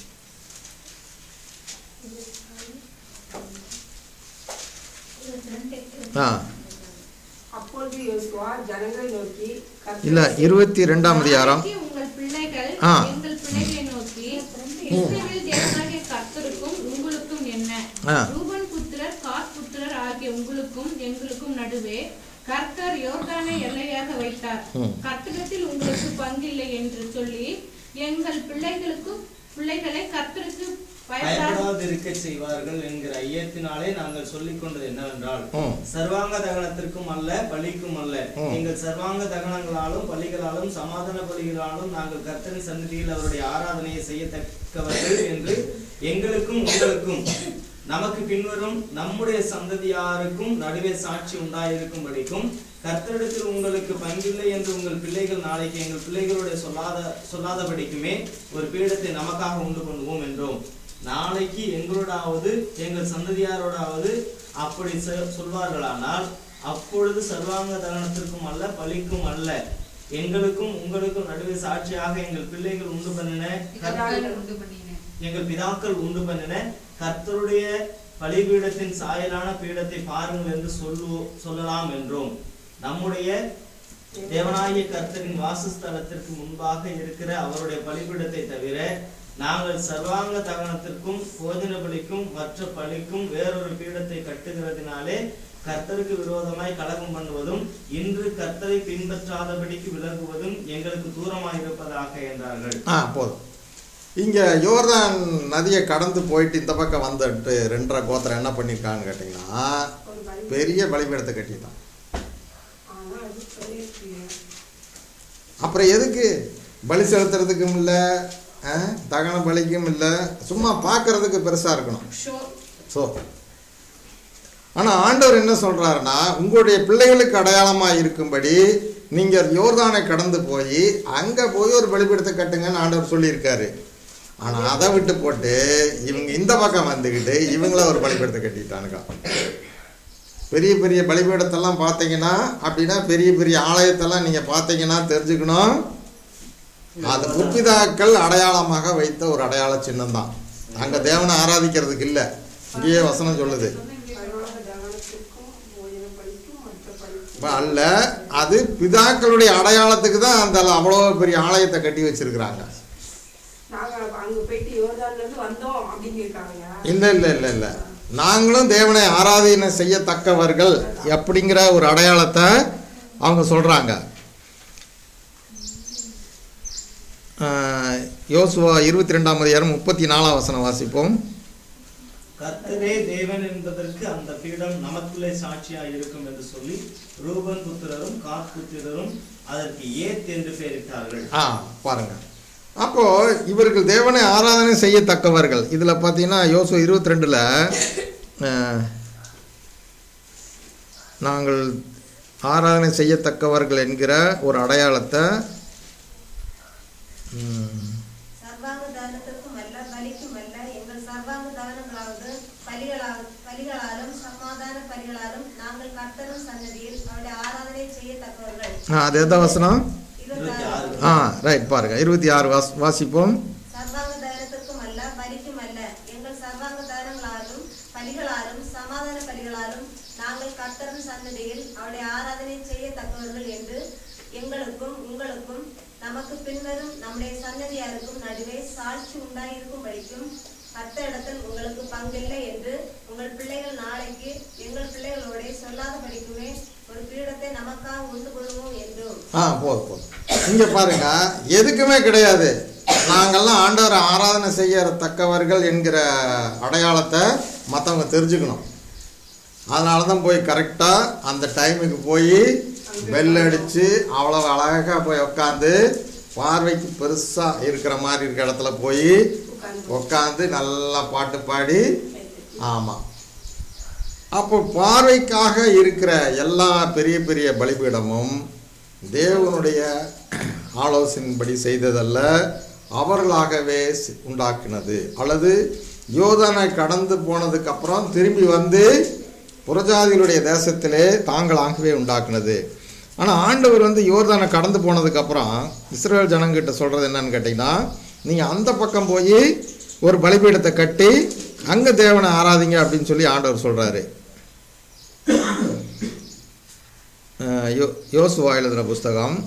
ஆ அப்பொழுது யோசுவா ஜனங்களை நோக்கி கர்த்தர் இல்லை இருபத்தி ரெண்டாம் அதிகாரம் நாளைக்கு உங்கள் பிள்ளைகள் ஆ. எங்கள் பிள்ளைகளை நோக்கி இஸ்ரவேல் தேவனாகிய கர்த்தருக்கும் உங்களுக்கும் என்ன ஆ. ரூபன் புத்திரர் காத் புத்திரர் ஆகிய உங்களுக்கும் எங்களுக்கும் நடுவே கர்த்தர் யோர்தானை எல்லையாக வைத்தார் ம். கர்த்தரத்தில் உங்களுக்கு பங்கில்லை என்று சொல்லி எங்கள் பிள்ளைகளுக்கு பிள்ளைகளை கர்த்தருக்கு பயப்படாத பயப்படாதிருக்க செய்வார்கள் என்கிற ஐயத்தினாலே நாங்கள் சொல்லிக் கொண்டது என்னவென்றால் ம் சர்வாங்க தகனத்திற்கும் அல்ல பலிக்கும் அல்ல ம். எங்கள் சர்வாங்க தகனங்களாலும் பலிகளாலும் சமாதான பலிகளாலும் நாங்கள் கர்த்தரின் சந்நிதியில் அவருடைய ஆராதனையை செய்யத்தக்கவர்கள் என்று எங்களுக்கும் உங்களுக்கும் நமக்கு பின்வரும் நம்முடைய சந்ததியாருக்கும் நடுவே சாட்சி உண்டாயிருக்கும்படிக்கும் கர்த்தரிடத்தில் உங்களுக்கு பங்கில்லை என்று உங்கள் பிள்ளைகள் நாளைக்கு எங்கள் பிள்ளைகளுடைய சொல்லாத சொல்லாதபடிக்குமே ஒரு பீடத்தை நமக்காக உண்டு பண்ணுவோம் என்றோம் நாளைக்கு எங்களோடாவது எங்கள் சந்ததியாரோடாவது அப்படி சொ- சொல்வார்களானால் அப்பொழுது சர்வாங்க தகனத்திற்கும் அல்ல பலிக்கும் அல்ல எங்களுக்கும் உங்களுக்கும் நடுவே சாட்சியாக எங்கள் பிள்ளைகள் உண்டு பண்ணின கர்த்தர் உண்டு பண்ணினேன் எங்கள் பிதாக்கள் உண்டு பண்ணின கர்த்தருடைய பலிபீடத்தின் சாயலான பீடத்தை பாருங்கள் என்று சொல்லு சொல்லலாம் என்றோம் நம்முடைய தேவனாகிய கர்த்தரின் வாசஸ்தலத்திற்கு முன்பாக இருக்கிற அவருடைய பலிபீடத்தை தவிர நாங்கள் சர்வாங்க தகனத்திற்கும் போஜன பலிக்கும் மற்ற பலிக்கும் வேறொரு பீடத்தை கட்டுகிறதினாலே கர்த்தருக்கு விரோதமாய் கலகம் பண்ணுவதும் இன்று கர்த்தரை பின்பற்றாதபடிக்கு விலகுவதும் எங்களுக்கு தூரமாயிருப்பதாக என்றார்கள் ஆ போதும் இங்கே யோர்தான் நதியை கடந்து போயிட்டு இந்த பக்கம் வந்துட்டு ரெண்டரை கோத்திரம் என்ன பண்ணியிருக்கான்னு கேட்டிங்கன்னா ஒரு பலி பெரிய பலிபீடத்தை கட்டிட்டான் ஆனா அது சொல்லியிருக்கு அப்புறம் எதுக்கு பலி செலுத்துறதுக்கும் இல்லை தகன பலிக்கும் இல்லை சும்மா பார்க்கறதுக்கு பெருசாக இருக்கணும் ஷோ ஸோ ஆனால் ஆண்டவர் என்ன சொல்கிறாருன்னா உங்களுடைய பிள்ளைகளுக்கு அடையாளமாக இருக்கும்படி நீங்கள் யோர்தானை கடந்து போய் அங்கே போய் ஒரு பலிபீடத்தை கட்டுங்கன்னு ஆண்டவர் சொல்லியிருக்காரு ஆனால் அதை விட்டு போட்டு இவங்க இந்த பக்கம் வந்துக்கிட்டு இவங்கள ஒரு பலிபீடத்தை கட்டிட்டானுக்கா பெரிய பெரிய பலிபீடத்தெல்லாம் பார்த்தீங்கன்னா அப்படின்னா பெரிய பெரிய ஆலயத்தெல்லாம் நீங்கள் பார்த்தீங்கன்னா தெரிஞ்சுக்கணும் அது முற்பிதாக்கள் அடையாளமாக வைத்த ஒரு அடையாள சின்னம் தான் அங்கே தேவனை ஆராதிக்கிறதுக்கு இல்லை இங்கேயே வசனம் சொல்லுது பரலோக தகனத்திற்கும் போஜன பலிக்கும் மற்ற பலிக்கும் இப்ப அல்ல அது பிதாக்களுடைய அடையாளத்துக்கு தான் அந்த அவ்வளோ பெரிய ஆலயத்தை கட்டி வச்சிருக்கிறாங்க நாங்க அங்க போயிட்டு யோர்தான்ல இருந்து வந்தோம் அப்படின்னு இருக்காங்க இல்லை இல்லை இல்லை இல்லை நாங்களும் தேவனை ஆராதனை செய்யத்தக்கவர்கள் அப்படிங்கிற ஒரு அடையாளத்தை அவங்க சொல்கிறாங்க யோசுவா இருபத்தி ரெண்டாம் அதிகாரம் முப்பத்தி நாலாம் வசனம் வாசிப்போம் கர்த்தரே தேவன் என்பதற்கு அந்த பீடம் நமக்குள்ளே சாட்சியாய் இருக்கும் என்று சொல்லி ரூபன் புத்திரரும் காத் புத்திரரும் அதற்கு ஏத் என்று பெயரிட்டார்கள் ஆ பாருங்க அப்போ இவர்கள் தேவனை ஆராதனை செய்யத்தக்கவர்கள் இதில் பார்த்தீங்கன்னா யோசு இருபத்தி ரெண்டில் நாங்கள் ஆராதனை செய்யத்தக்கவர்கள் என்கிற ஒரு அடையாளத்தை ம், சர்வாங்க தானத்திற்கும் அல்ல பலிக்கும் அல்ல எங்கள் சர்வாங்க தானங்களாவது பலிகளாக பலிகளாலும் சமாதான பலிகளாலும் நாங்கள் கர்த்தரும் சன்னதியில் அவருடைய ஆராதனை செய்யத்தக்கவர்கள் ஆ அது எந்த வசனம் இருபத்தி ஆறு ஆ ரைட் பாருங்க இருபத்தி ஆறு வாஸ் வாசிப்போம் சர்வாங்க தானத்திற்கும் அல்ல பலிக்கும் அல்ல எங்கள் சர்வாங்க தானங்களாலும் பலிகளாலும் சமாதான பலிகளாலும் நாங்கள் கர்த்தரும் சன்னதியில் அவருடைய ஆராதனை செய்யத்தக்கவர்கள் என்று எங்களுக்கும் உங்களுக்கும் நமக்கு பின்வரும் நம்முடைய சன்னதியாருக்கும் நடுவே சாட்சி உண்டாயிருக்கும்படிக்கும் கர்த்தரிடத்தில் உங்களுக்கு பங்கில்லை என்று உங்கள் பிள்ளைகள் நாளைக்கு எங்கள் பிள்ளைகளோட சொல்லாதபடிக்குமே ஒரு பீடத்தை நமக்காக உண்டு கொள்வோம் என்றும் ஆ போதும் போதும் இங்கே பாருங்க எதுக்குமே கிடையாது நாங்கள்லாம் ஆண்டவரை ஆராதனை செய்யத்தக்கவர்கள் என்கிற அடையாளத்தை மற்றவங்க தெரிஞ்சுக்கணும் அதனால தான் போய் கரெக்டாக அந்த டைமுக்கு போய் பெல் அடித்து அவ்வளோ அழகாக போய் உட்காந்து பார்வைக்கு பெருசாக இருக்கிற மாதிரி இருக்கிற இடத்துல போய் உட்காந்து நல்லா பாட்டு பாடி ஆமாம் அப்போ பார்வைக்காக இருக்கிற எல்லா பெரிய பெரிய பலிபீடமும் தேவனுடைய ஆலோசனையின்படி செய்ததல்ல அவர்களாகவே சி- உண்டாக்கினது அல்லது யோதனை கடந்து போனதுக்கு அப்புறம் திரும்பி வந்து புறஜாதிகளுடைய தேசத்திலே தாங்களாகவே உண்டாக்குனது ஆனால் ஆண்டவர் வந்து யோர்தானை கடந்து போனதுக்கப்புறம் இஸ்ரேல் ஜனங்கிட்ட சொல்கிறது என்னன்னு கேட்டிங்கன்னா நீங்கள் அந்த பக்கம் போய் ஒரு பலிபீடத்தை கட்டி அங்கே தேவனை ஆராதிங்க அப்படின்னு சொல்லி ஆண்டவர் சொல்கிறாரு யோ யோசுவா எழுதின புஸ்தகம்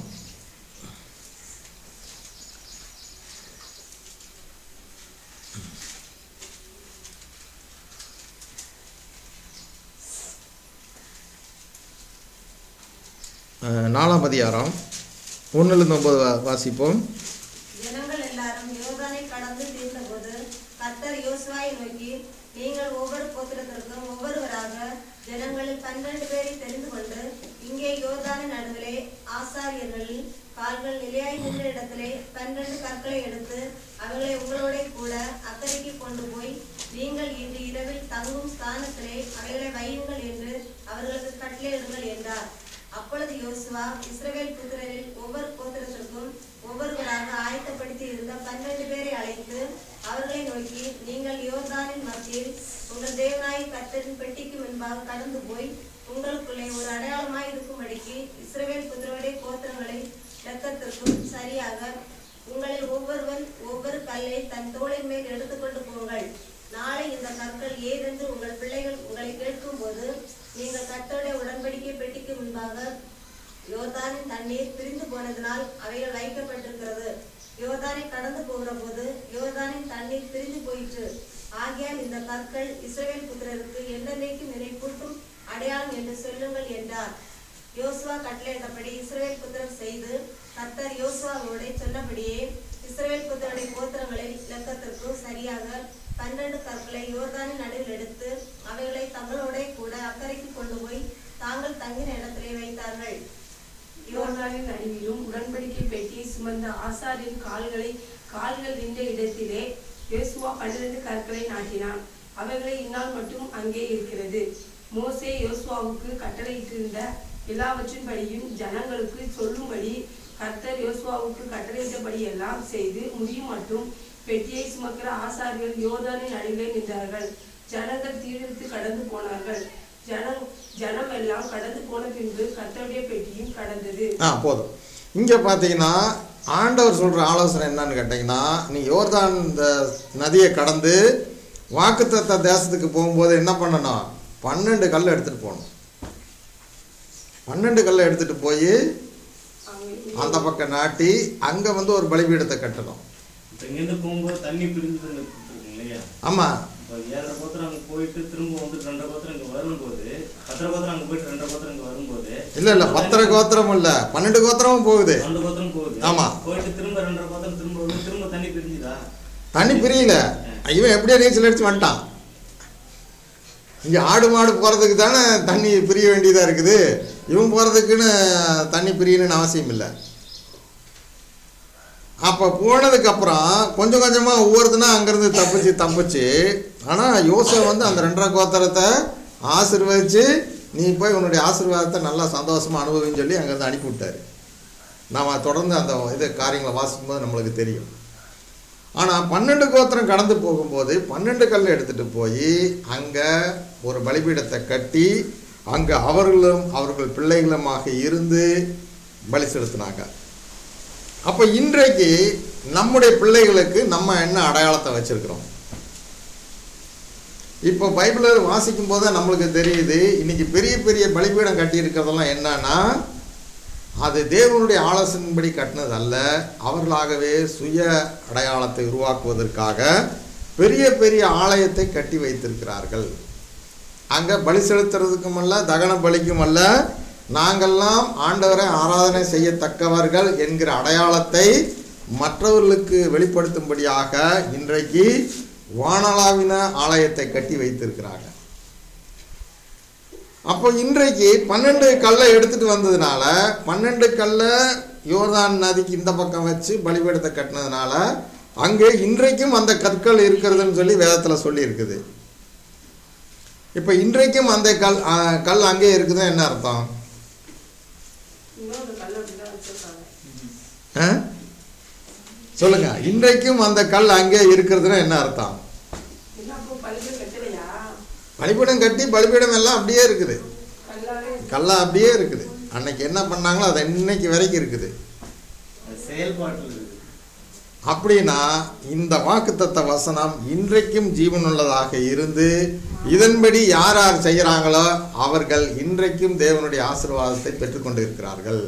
அஹ், நாலாம் அதிகாரம் ஒன்றுலேருந்து ஒன்பது வா- வாசிப்போம் ஜனங்கள் எல்லாரும் யோர்தானை கடந்து தீர்ந்தபோது கர்த்தர் யோசுவாயை நோக்கி நீங்கள் ஒவ்வொரு கோத்திரத்திற்கும் ஒவ்வொருவராக ஜனங்களில் பன்னிரண்டு பேரை தெரிந்து கொண்டு இங்கே யோர்தானின் நடுவிலே ஆசாரியர்களில் கால்கள் நிலையாய் நின்ற இடத்திலே பன்னிரண்டு கற்களை எடுத்து அவைகளை உங்களோட கூட அக்கறைக்கு கொண்டு போய் நீங்கள் இன்று இரவில் தங்கும் ஸ்தானத்திலே அவைகளை வையுங்கள் என்று அவர்களுக்கு கட்டளையிடுங்கள் என்றார் அப்பொழுது யோசுவா இஸ்ரவேல் புத்திரரில் ஒவ்வொரு கோத்திரத்திற்கும் ஒவ்வொருவராக ஆயத்தப்படுத்தி இருந்த பன்னிரண்டு பேரை அழைத்து அவர்களை நோக்கி நீங்கள் யோர்தானின் மத்தியில் உங்கள் தேவனாய் கர்த்தரின் பெட்டிக்கு முன்பாக கடந்து போய் உங்களுக்குள்ளே ஒரு அடையாளமாய் இருக்கும்படிக்கு இஸ்ரவேல் புத்திரருடைய கோத்திரங்களை லக்கத்திற்கும் சரியாக உங்களில் ஒவ்வொருவன் ஒவ்வொரு கல்லை தன் தோளின் மேல் எடுத்துக்கொண்டு போங்கள் நாளை இந்த கற்கள் ஏதென்று உங்கள் பிள்ளைகள் உங்களை கேட்கும்போது நீங்கள் கர்த்தருடைய உடன்படிக்கை பெட்டிக்கு முன்பாக யோர்தானின் தண்ணீர் பிரிந்து போனதினால் அவைகள் வைக்கப்பட்டிருக்கிறது யோர்தானை கடந்து போகிற போது யோர்தானின் தண்ணீர் பிரிந்து போயிற்று ஆகையால் இந்த கற்கள் இஸ்ரவேல் புத்திரருக்கு என்றென்றைக்கு நினைப்பூட்டும் அடையாளம் என்று சொல்லுங்கள் என்றார் யோசுவா கட்டளையிட்டபடி இஸ்ரவேல் புத்திரர் செய்து கர்த்தர் யோசுவாவோட சொன்னபடியே இஸ்ரவேல் புத்திரருடைய கோத்திரங்களை இலக்கத்திற்கு சரியாக பன்னிரண்டு கற்களை யோர்தானின் நடுவில் எடுத்து அவைகளை தங்களோட கூட அக்கறைக்கு கொண்டு போய் தாங்கள் தங்கின இடத்திலே வைத்தார்கள் யோர்தானின் நடுவிலும் உடன்படிக்கை பெட்டியை சுமந்த ஆசாரின் கால்களை கால்கள் நின்ற இடத்திலே யோசுவா பன்னிரண்டு கற்களை நாட்டினான் அவைகளை இந்நாள் மட்டும் அங்கே இருக்கிறது மோசே யோசுவாவுக்கு கட்டளையிட்டிருந்த எல்லாவற்றின்படியும் ஜனங்களுக்கு சொல்லும்படி கர்த்தர் யோசுவாவுக்கு கட்டளையிட்டபடி எல்லாம் செய்து முடியும் மட்டும் பெட்டியை சுமக்கிற ஆசாரியர்கள் யோர்தானின் நடுவிலே நின்றார்கள் ஜனங்கள் தீர்த்து கடந்து போனார்கள் ஜனம் ஜனம் எல்லாம் கடந்து போன பின்பு கர்த்தருடைய பெட்டியும் கடந்தது ஆ போதும் இங்கே பார்த்தீங்கன்னா ஆண்டவர் சொல்கிற ஆலோசனை என்னன்னு கேட்டிங்கன்னா நீ யோர்தான் இந்த நதியை கடந்து வாக்குத்தத்த தேசத்துக்கு போகும்போது என்ன பண்ணணும் பன்னெண்டு கல் எடுத்துகிட்டு போகணும் பன்னெண்டு கல்லை எடுத்துகிட்டு போய் அவங்க அந்த பக்கம் நாட்டி அங்கே வந்து ஒரு பலிபீடத்தை கட்டணும் இப்ப இங்கிருந்து போகும்போது தண்ணி பிரிஞ்சு இருக்கு இல்லையா ஆமாம் இப்போ ஏழரை கோத்திரம் அங்கே போயிட்டு திரும்ப வந்து ரெண்டரை கோத்திரம் இங்கே வரும்போது பத்தரை கோத்திரம் அங்கே போயிட்டு ரெண்டரை கோத்திரம் இங்கே வரும்போது இல்லை இல்லை பத்தரை கோத்திரம் இல்லை பன்னெண்டு கோத்திரமும் போகுது ரெண்டு கோத்திரம் போகுது ஆமா. போயிட்டு திரும்ப ரெண்டரை கோத்திரம் திரும்ப வந்து திரும்ப தண்ணி பிரிஞ்சு தண்ணி பிரியல இவன் எப்படியோ நீச்சல் அடிச்சு வந்துட்டான் இங்கே ஆடு மாடு போகிறதுக்கு தானே தண்ணி பிரிய வேண்டியதாக இருக்குது இவன் போகிறதுக்குன்னு தண்ணி பிரியணும்னு அவசியம் இல்லை அப்போ போனதுக்கப்புறம் கொஞ்சம் கொஞ்சமாக ஒவ்வொருத்தனா அங்கேருந்து தப்பிச்சு தப்பிச்சு ஆனால் யோசப் வந்து அந்த ரெண்டரை கோத்திரத்தை ஆசீர்வதிச்சு நீ போய் உன்னுடைய ஆசீர்வாதத்தை நல்லா சந்தோஷமாக அனுபவின்னு சொல்லி அங்கேருந்து அனுப்பி விட்டாரு நாம் தொடர்ந்து அந்த இது காரியங்களை வாசிக்கும்போது நம்மளுக்கு தெரியும் ஆனால் பன்னெண்டு கோத்திரம் கடந்து போகும்போது பன்னெண்டு கல்லை எடுத்துகிட்டு போய் அங்கே ஒரு பலிபீடத்தை கட்டி அங்கே அவர்களும் அவர்கள் பிள்ளைகளுமாக இருந்து பலி செலுத்தினாங்க அப்போ இன்றைக்கு நம்முடைய பிள்ளைகளுக்கு நம்ம என்ன அடையாளத்தை வச்சிருக்கிறோம் இப்போ பைபிளை வாசிக்கும் போது நம்மளுக்கு தெரியுது இன்னைக்கு பெரிய பெரிய பலிபீடம் கட்டி இருக்கிறதெல்லாம் என்னன்னா அது தேவனுடைய ஆலோசனைப்படி கட்டினது அல்ல அவர்களாகவே சுய அடையாளத்தை உருவாக்குவதற்காக பெரிய பெரிய ஆலயத்தை கட்டி வைத்திருக்கிறார்கள் அங்கே பலி செலுத்துறதுக்கும் அல்ல தகன பலிக்கும் அல்ல நாங்கள்லாம் ஆண்டவரை ஆராதனை செய்யத்தக்கவர்கள் என்கிற அடையாளத்தை மற்றவர்களுக்கு வெளிப்படுத்தும்படியாக இன்றைக்கு வானளாவின ஆலயத்தை கட்டி வைத்திருக்கிறாங்க அப்போ இன்றைக்கு பன்னெண்டு கல்லை எடுத்துட்டு வந்ததுனால பன்னெண்டு கல்லை யோர்தான் நதிக்கு இந்த பக்கம் வச்சு பலிபீடத்தை கட்டினதுனால அங்கே இன்றைக்கும் அந்த கற்கள் இருக்கிறதுன்னு சொல்லி வேதத்தில் சொல்லி இருக்குது இப்போ இன்றைக்கும் அந்த கல் ஆ, கல் அங்கே இருக்குதுன்னு என்ன அர்த்தம் இன்னும் அந்த கல்லை அப்படிதான் வச்சிருக்காங்க ஆ? சொல்லுங்க இன்றைக்கும் அந்த கல் அங்கே இருக்கிறதுன்னு என்ன அர்த்தம் இல்லை அப்போ பல்கு கட்டலையா பலிபீடம் கட்டி பலிபீடம் எல்லாம் அப்படியே இருக்குது கல்லாலே கல்லாம் அப்படியே இருக்குது அன்னைக்கு என்ன பண்ணாங்களோ அது இன்னைக்கு வரைக்கும் இருக்குது அது செயல்பாட்டில் இருக்குது அப்படின்னா இந்த வாக்குத்தத்த வசனம் இன்றைக்கும் ஜீவனுள்ளதாக இருந்து இதன்படி யார் யார் செய்கிறாங்களோ அவர்கள் இன்றைக்கும் தேவனுடைய ஆசீர்வாதத்தை பெற்றுக்கொண்டு இருக்கிறார்கள்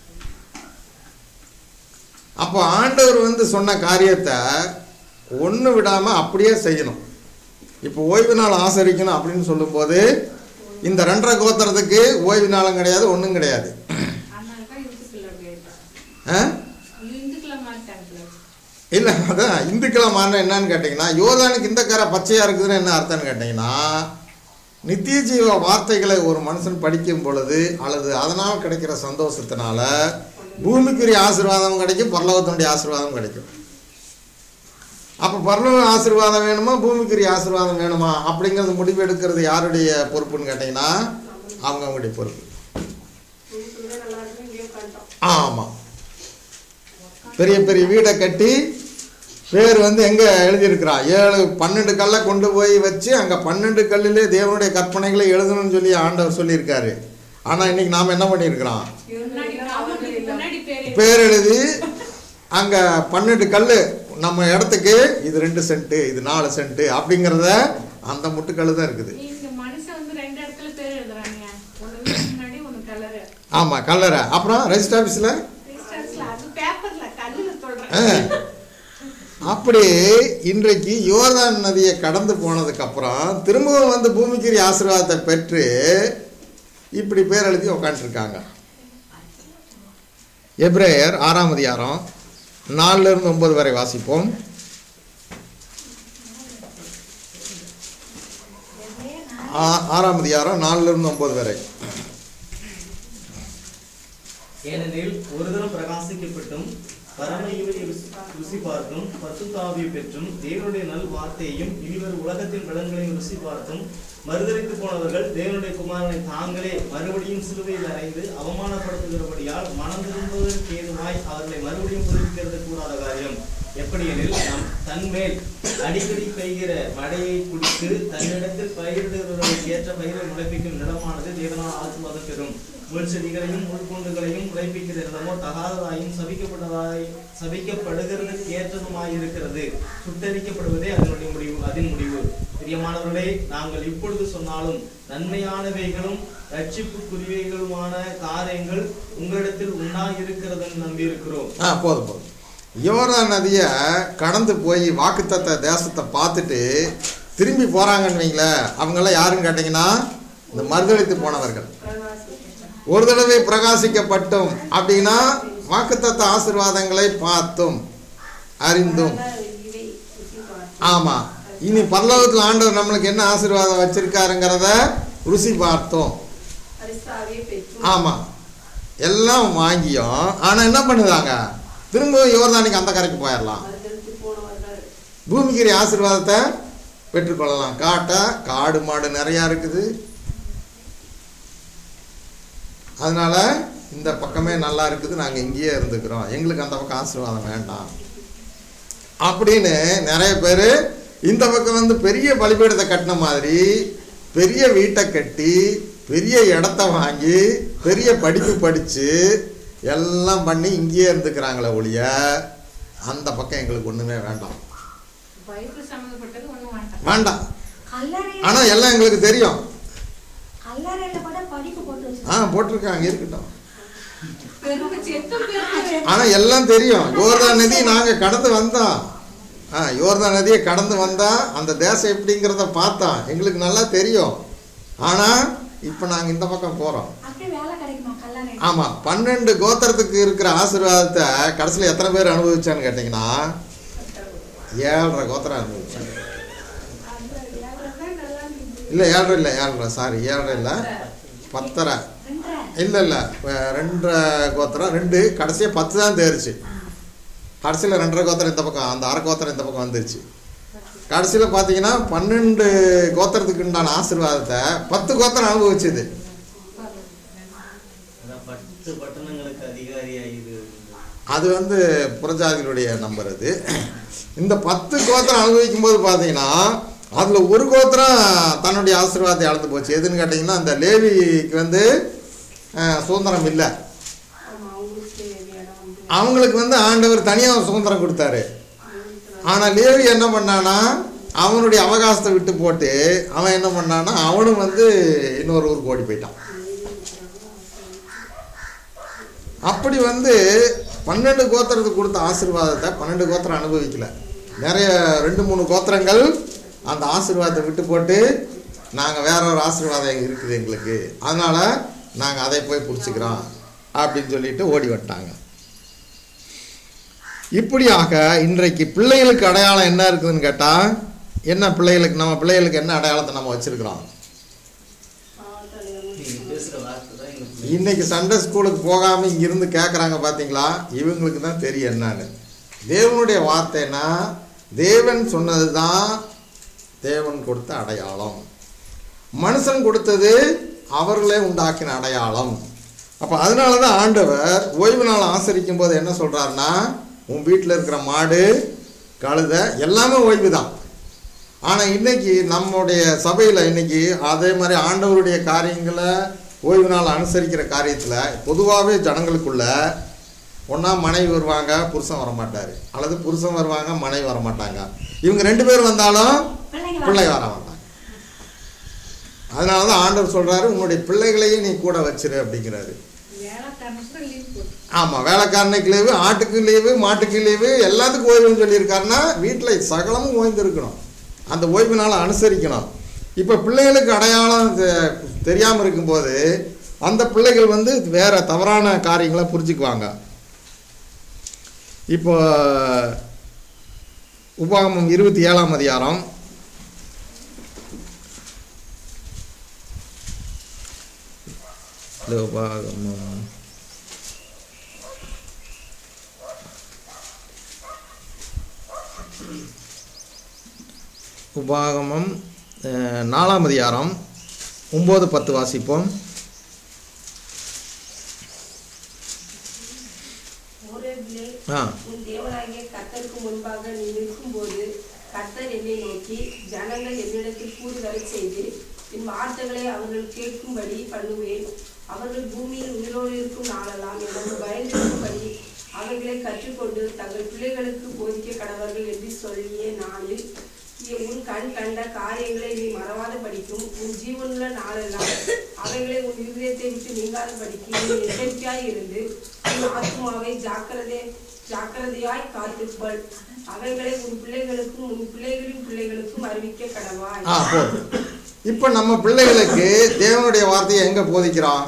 அப்போ ஆண்டவர் வந்து சொன்ன காரியத்தை ஒன்று விடாமல் அப்படியே செய்யணும் இப்போ ஓய்வு நாள் ஆசரிக்கணும் அப்படின்னு சொல்லும்போது இந்த ரெண்டரை கோத்திரத்துக்கு ஓய்வு நாளும் கிடையாது ஒன்றும் கிடையாது அதனால தான் இந்துக்கள் அப்படி ஆயிட்டாங்க ஆ இந்துக்களை மாட்டாங்களே இல்லை அதான் இந்துக்களை மாறின என்னன்னு கேட்டிங்கன்னா யோர்தானுக்கு இந்த கரை பச்சையாக இருக்குதுன்னு என்ன அர்த்தம்னு கேட்டிங்கன்னா நித்திய ஜீவ வார்த்தைகளை ஒரு மனுஷன் படிக்கும் பொழுது அல்லது அதனால் கிடைக்கிற சந்தோஷத்தினால பூமிக்குரிய ஆசீர்வாதம் கிடைக்கும் பரலோகத்தினுடைய ஆசீர்வாதம் கிடைக்கும் அப்போ பரலோக ஆசீர்வாதம் வேணுமா பூமிக்குரிய ஆசீர்வாதம் வேணுமா அப்படிங்கிறது முடிவு எடுக்கிறது யாருடைய பொறுப்புன்னு கேட்டிங்கன்னா அவங்கவுங்களுடைய பொறுப்பு உங்களுக்கு நல்லா இருக்கு இங்கே உட்காந்துட்டோம் ஆமாம் பெரிய பெரிய வீடை கட்டி பேர் வந்து எங்கே எழுதியிருக்கிறா ஏழு பன்னெண்டு கல்லை கொண்டு போய் வச்சு அங்கே பன்னெண்டு கல்லிலே தேவனுடைய கற்பனைகளை எழுதணும்னு சொல்லி ஆண்டவர் சொல்லியிருக்காரு ஆனால் இன்னைக்கு நாம் என்ன பண்ணியிருக்கிறோம் முன்னாடி அவங்களுக்கு முன்னாடி பேர் பேர் எழுதி அங்கே பன்னெண்டு கல் நம்ம இடத்துக்கு இது ரெண்டு சென்ட்டு இது நாலு சென்ட்டு அப்படிங்கிறத அந்த முட்டுக்கல் தான் இருக்குது இங்க மனுஷன் வந்து ரெண்டு இடத்துல பேர் எழுதுறாங்க ஒண்ணு வீட்டு முன்னாடி ஒண்ணு கலரு ஆமாம் கல்லறை அப்புறம் ரெஜிஸ்டர் ஆஃபீஸில் ரெஜிஸ்டர்ஸ்ல அது பேப்பர்ல கல்லுல சொல்றேன் அப்படி இன்றைக்கு யோர்தான் நதியை கடந்து போனதுக்கு அப்புறம் திரும்பவும் வந்து பூமிக்குரிய ஆசீர்வாதத்தை பெற்று இப்படி பேர் எழுதி உக்காந்துருக்காங்க எப்ரேயர் ஆறாம் அதிகாரம் நாலுல இருந்து ஒன்பது வரை வாசிப்போம் ஆ- ஆறாம் அதிகாரம் நாலுல இருந்து ஒன்பது வரை ஏனெனில் ஒரு தரம் பிரகாசிக்கப்பட்டும் பரமையுவை ருசி- ருசி பார்த்தும் பசுத்தாவியை பெற்றும் தேவனுடைய நல் வார்த்தையையும் இனிவர் உலகத்தின் பலன்களையும் ருசி பார்த்தும் மறுதளித்து போனவர்கள் தேவனுடைய குமாரனை தாங்களே மறுபடியும் சிலுவையில் அறைந்து அவமானப்படுத்துகிறபடியால் மனம் திரும்புவதற்கு ஏதுவாய் அவர்களை மறுபடியும் புதுப்பிக்கிறது கூடாத காரியம் எப்படியெனில் நம் தன்மேல் அடிக்கடி பெய்கிற மழையை குடித்து தன்னிடத்தில் பயிரிடுகிறவர்களுக்கு ஏற்ற பயிரை முளைப்பிக்கும் நிலமானது தேவனால் ஆசீர்வாதம் பெறும் முள் செடிகளையும் முள்பூண்டுகளையும் முளைப்பிக்கிற நிலமோ தகாததாயும் சபிக்கப்பட்டதாய் சபிக்கப்படுகிறதுக்கு ஏற்றதுமாய் இருக்கிறது சுட்டரிக்கப்படுவதே அதனுடைய முடிவு அதன் முடிவு பிரியமானவர்களே நாங்கள் இப்பொழுது சொன்னாலும் நன்மையானவைகளும் ரட்சிப்புக்குரியவைகளுமான காரியங்கள் உங்களிடத்தில் உண்டாயிருக்கிறதுன்னு நம்பியிருக்கிறோம் ஆ போதும் போதும் யோரா நதியை கடந்து போய் வாக்குத்தத்த தேசத்தை பார்த்துட்டு திரும்பி போகிறாங்கன்னு வைங்களேன் அவங்கெல்லாம் யாருன்னு கேட்டிங்கன்னா இந்த மறுதளித்து போனவர்கள் ஒரு தடவை பிரகாசிக்கப்பட்டும் அப்படின்னா வாக்குத்தத்த ஆசீர்வாதங்களை பார்த்தும் அறிந்தும் இவை ஆமாம் இனி பரலோகத்தில் ஆண்டவர் நம்மளுக்கு என்ன ஆசீர்வாதம் வச்சிருக்காருங்கிறத ருசி பார்த்தோம் பரிசுத்தாவியை பெற்று ஆமாம் எல்லாம் வாங்கியும் ஆனால் என்ன பண்ணுதாங்க திரும்ப யோர்தானிக்கு அந்த கரைக்கு போயிடலாம் மறுதளித்து போனவர்கள் பூமிக்குரிய ஆசீர்வாதத்தை பெற்றுக்கொள்ளலாம் காட்டை காடு மாடு நிறையா இருக்குது அதனால இந்த பக்கமே நல்லா இருக்குது நாங்கள் இங்கேயே இருந்துக்கிறோம் எங்களுக்கு அந்த பக்கம் ஆசீர்வாதம் வேண்டாம் அப்படின்னு நிறைய பேர் இந்த பக்கம் வந்து பெரிய பலிபீடத்தை கட்டின மாதிரி பெரிய வீட்டை கட்டி பெரிய இடத்த வாங்கி பெரிய படிப்பு படித்து எல்லாம் பண்ணி இங்கேயே இருந்துக்கிறாங்களே ஒழிய அந்த பக்கம் எங்களுக்கு ஒன்றுமே வேண்டாம் பைபிள் சம்மந்தப்பட்டது ஒண்ணும் வேண்டாம் வேண்டாம் கல்லறை ஆனால் எல்லாம் எங்களுக்கு தெரியும் கல்லறையில கூட படிப்பு போட்டு ஆ வச்சு போட்டிருக்காங்க இருக்கட்டும் பெருமை செத்து பெருமை ஆனால் எல்லாம் தெரியும் யோர்தான் நதி நாங்கள் கடந்து வந்தோம் ஆ யோர்தான் நதியை கடந்து வந்தால் அந்த தேசம் எப்படிங்கிறத பார்த்தோம் எங்களுக்கு நல்லா தெரியும் ஆனால் இப்போ நாங்கள் இந்த பக்கம் போகிறோம் அப்படியே வேலை கிடைக்குமா கல்லறை ஆமாம் பன்னெண்டு கோத்திரத்துக்கு இருக்கிற ஆசீர்வாதத்தை கடைசியில் எத்தனை பேர் அனுபவிச்சான்னு கேட்டிங்கன்னா ஏழரை கோத்திரம் அனுபவிச்சாங்க இல்லை ஏழரை இல்லை ஏழரை சாரி ஏழரை இல்லை பத்தரை ரெண்டரை இல்லை இல்லை ரெண்டரை கோத்திரம் ரெண்டு கடைசியாக பத்து தான் தேர்ச்சு கடைசியில் ரெண்டரை கோத்திரம் இந்த பக்கம் அந்த அரை கோத்திரம் இந்த பக்கம் வந்துருச்சு கடைசியில் பார்த்தீங்கன்னா பன்னெண்டு கோத்திரத்துக்கு உண்டான ஆசீர்வாதத்தை பத்து கோத்திரம் அனுபவிச்சுது அதான் பத்து பட்டணங்களுக்கு அதிகாரியாயிரு அது வந்து புறஜாதிகளுடைய நம்பர் அது இந்த பத்து கோத்திரம் அனுபவிக்கும் போது பார்த்தீங்கன்னா அதில் ஒரு கோத்திரம் தன்னுடைய ஆசீர்வாதத்தை இழந்து போச்சு எதுன்னு கேட்டிங்கன்னா அந்த லேவிக்கு வந்து அஹ், சுதந்திரம் இல்லை ஆமா அவங்களுக்கு இடம் வந்து அவங்களுக்கு வந்து ஆண்டவர் தனியாக சுதந்திரம் கொடுத்தாரு ஆனால் லேவி என்ன பண்ணானா அவனுடைய அவகாசத்தை விட்டு போட்டு அவன் என்ன பண்ணானா அவனும் வந்து இன்னொரு ஊருக்கு ஓடி போயிட்டான் அப்படி வந்து பன்னெண்டு கோத்திரத்துக்கு கொடுத்த ஆசீர்வாதத்தை பன்னெண்டு கோத்திரம் அனுபவிக்கல நிறைய ரெண்டு மூணு கோத்திரங்கள் அந்த ஆசீர்வாதத்தை விட்டு போட்டு நாங்கள் வேற ஒரு ஆசீர்வாதம் இருக்குது எங்களுக்கு அதனால் நாங்கள் அதை போய் பிடிச்சிக்கிறோம் அப்படின்னு சொல்லிட்டு ஓடி விட்டாங்க இப்படியாக இன்றைக்கு பிள்ளைகளுக்கு அடையாளம் என்ன இருக்குதுன்னு கேட்டால் என்ன பிள்ளைகளுக்கு நம்ம பிள்ளைகளுக்கு என்ன அடையாளத்தை நம்ம வச்சுருக்கிறோம் நீங்க பேசுற வார்த்தை தான் எங்களுக்கு இன்னைக்கு சண்டே ஸ்கூலுக்கு போகாமல் இங்கிருந்து கேட்குறாங்க பார்த்தீங்களா இவங்களுக்கு தான் தெரியும் என்னன்னு தேவனுடைய வார்த்தைனா தேவன் சொன்னது தான் தேவன் கொடுத்த அடையாளம் மனுஷன் கொடுத்தது அவர்களே உண்டாக்கின அடையாளம் அப்போ அதனால தான் ஆண்டவர் ஓய்வு நாள் ஆசரிக்கும் போது என்ன சொல்கிறாருன்னா உன் வீட்டில் இருக்கிற மாடு கழுதை எல்லாமே ஓய்வு தான் ஆனால் இன்னைக்கு நம்முடைய சபையில் இன்னைக்கு அதே மாதிரி ஆண்டவருடைய காரியங்களை ஓய்வு நாள் அனுசரிக்கிற காரியத்தில் பொதுவாகவே ஜனங்களுக்குள்ள ஒன்றா மனைவி வருவாங்க புருஷன் வரமாட்டார் அல்லது புருஷன் வருவாங்க மனைவி வரமாட்டாங்க இவங்க ரெண்டு பேர் வந்தாலும் பிள்ளைங்க பிள்ளை வர மாட்டாங்க அதனால தான் ஆண்டவர் சொல்கிறாரு உன்னுடைய பிள்ளைகளையும் நீ கூட வச்சிரு அப்படிங்கிறாரு வேலைக்காரனுக்கு லீவ் போட்டு ஆமாம் வேலைக்காரனுக்கு லீவு ஆட்டுக்கு லீவு மாட்டுக்கு லீவு எல்லாத்துக்கும் ஓய்வுன்னு சொல்லியிருக்காருன்னா வீட்டில் சகலமும் ஓய்ந்து இருக்கணும் அந்த ஓய்வு நாளை அனுசரிக்கணும் இப்போ பிள்ளைகளுக்கு அடையாளம் தெரியாமல் இருக்கும்போது அந்த பிள்ளைகள் வந்து வேற தவறான காரியங்களை புரிஞ்சுக்குவாங்க இப்போ உபாகமம் இருபத்தி ஏழாம் அதிகாரம் இந்த உபாகமம் உபாகமம் அஹ், நாலாம் அதிகாரம் ஒம்பது பத்து வாசிப்போம் ஓரேபிலே ஆ உன் தேவனாகிய கர்த்தருக்கு முன்பாக நீ நிற்கும்போது கர்த்தர் என்னை நோக்கி ஜனங்கள் என்னிடத்தில் கூடி வரச் செய்து என் வார்த்தைகளை அவர்கள் கேட்கும்படி பண்ணுவேன் அவர்கள் பூமியில் உயிரோடு இருக்கும் நாளெல்லாம் எனக்கு பயந்திருக்கும்படி அவர்களை கற்றுக்கொண்டு தங்கள் பிள்ளைகளுக்கு போதிக்க கடவர்கள் என்று சொல்லிய நாளில் எ- உன் கண் கண்ட காரியங்களை நீ மறவாத படிக்கும் உன் ஜீவனுள்ள நாளெல்லாம் அவைகளை உன் இருதயத்தை விட்டு நீங்காத படிக்கும் நீ எச்சரிக்கையாய் இருந்து உன் ஆத்மாவை ஜாக்கிரதை ஜாக்கிரதையாய் காத்துக்கொள் அவைகளை உன் பிள்ளைகளுக்கும் உன் பிள்ளைகளின் பிள்ளைகளுக்கும் அறிவிக்க கடவாய் ஆ போதும் இப்போ நம்ம பிள்ளைகளுக்கு தேவனுடைய வார்த்தையை எங்கே போதிக்கிறோம்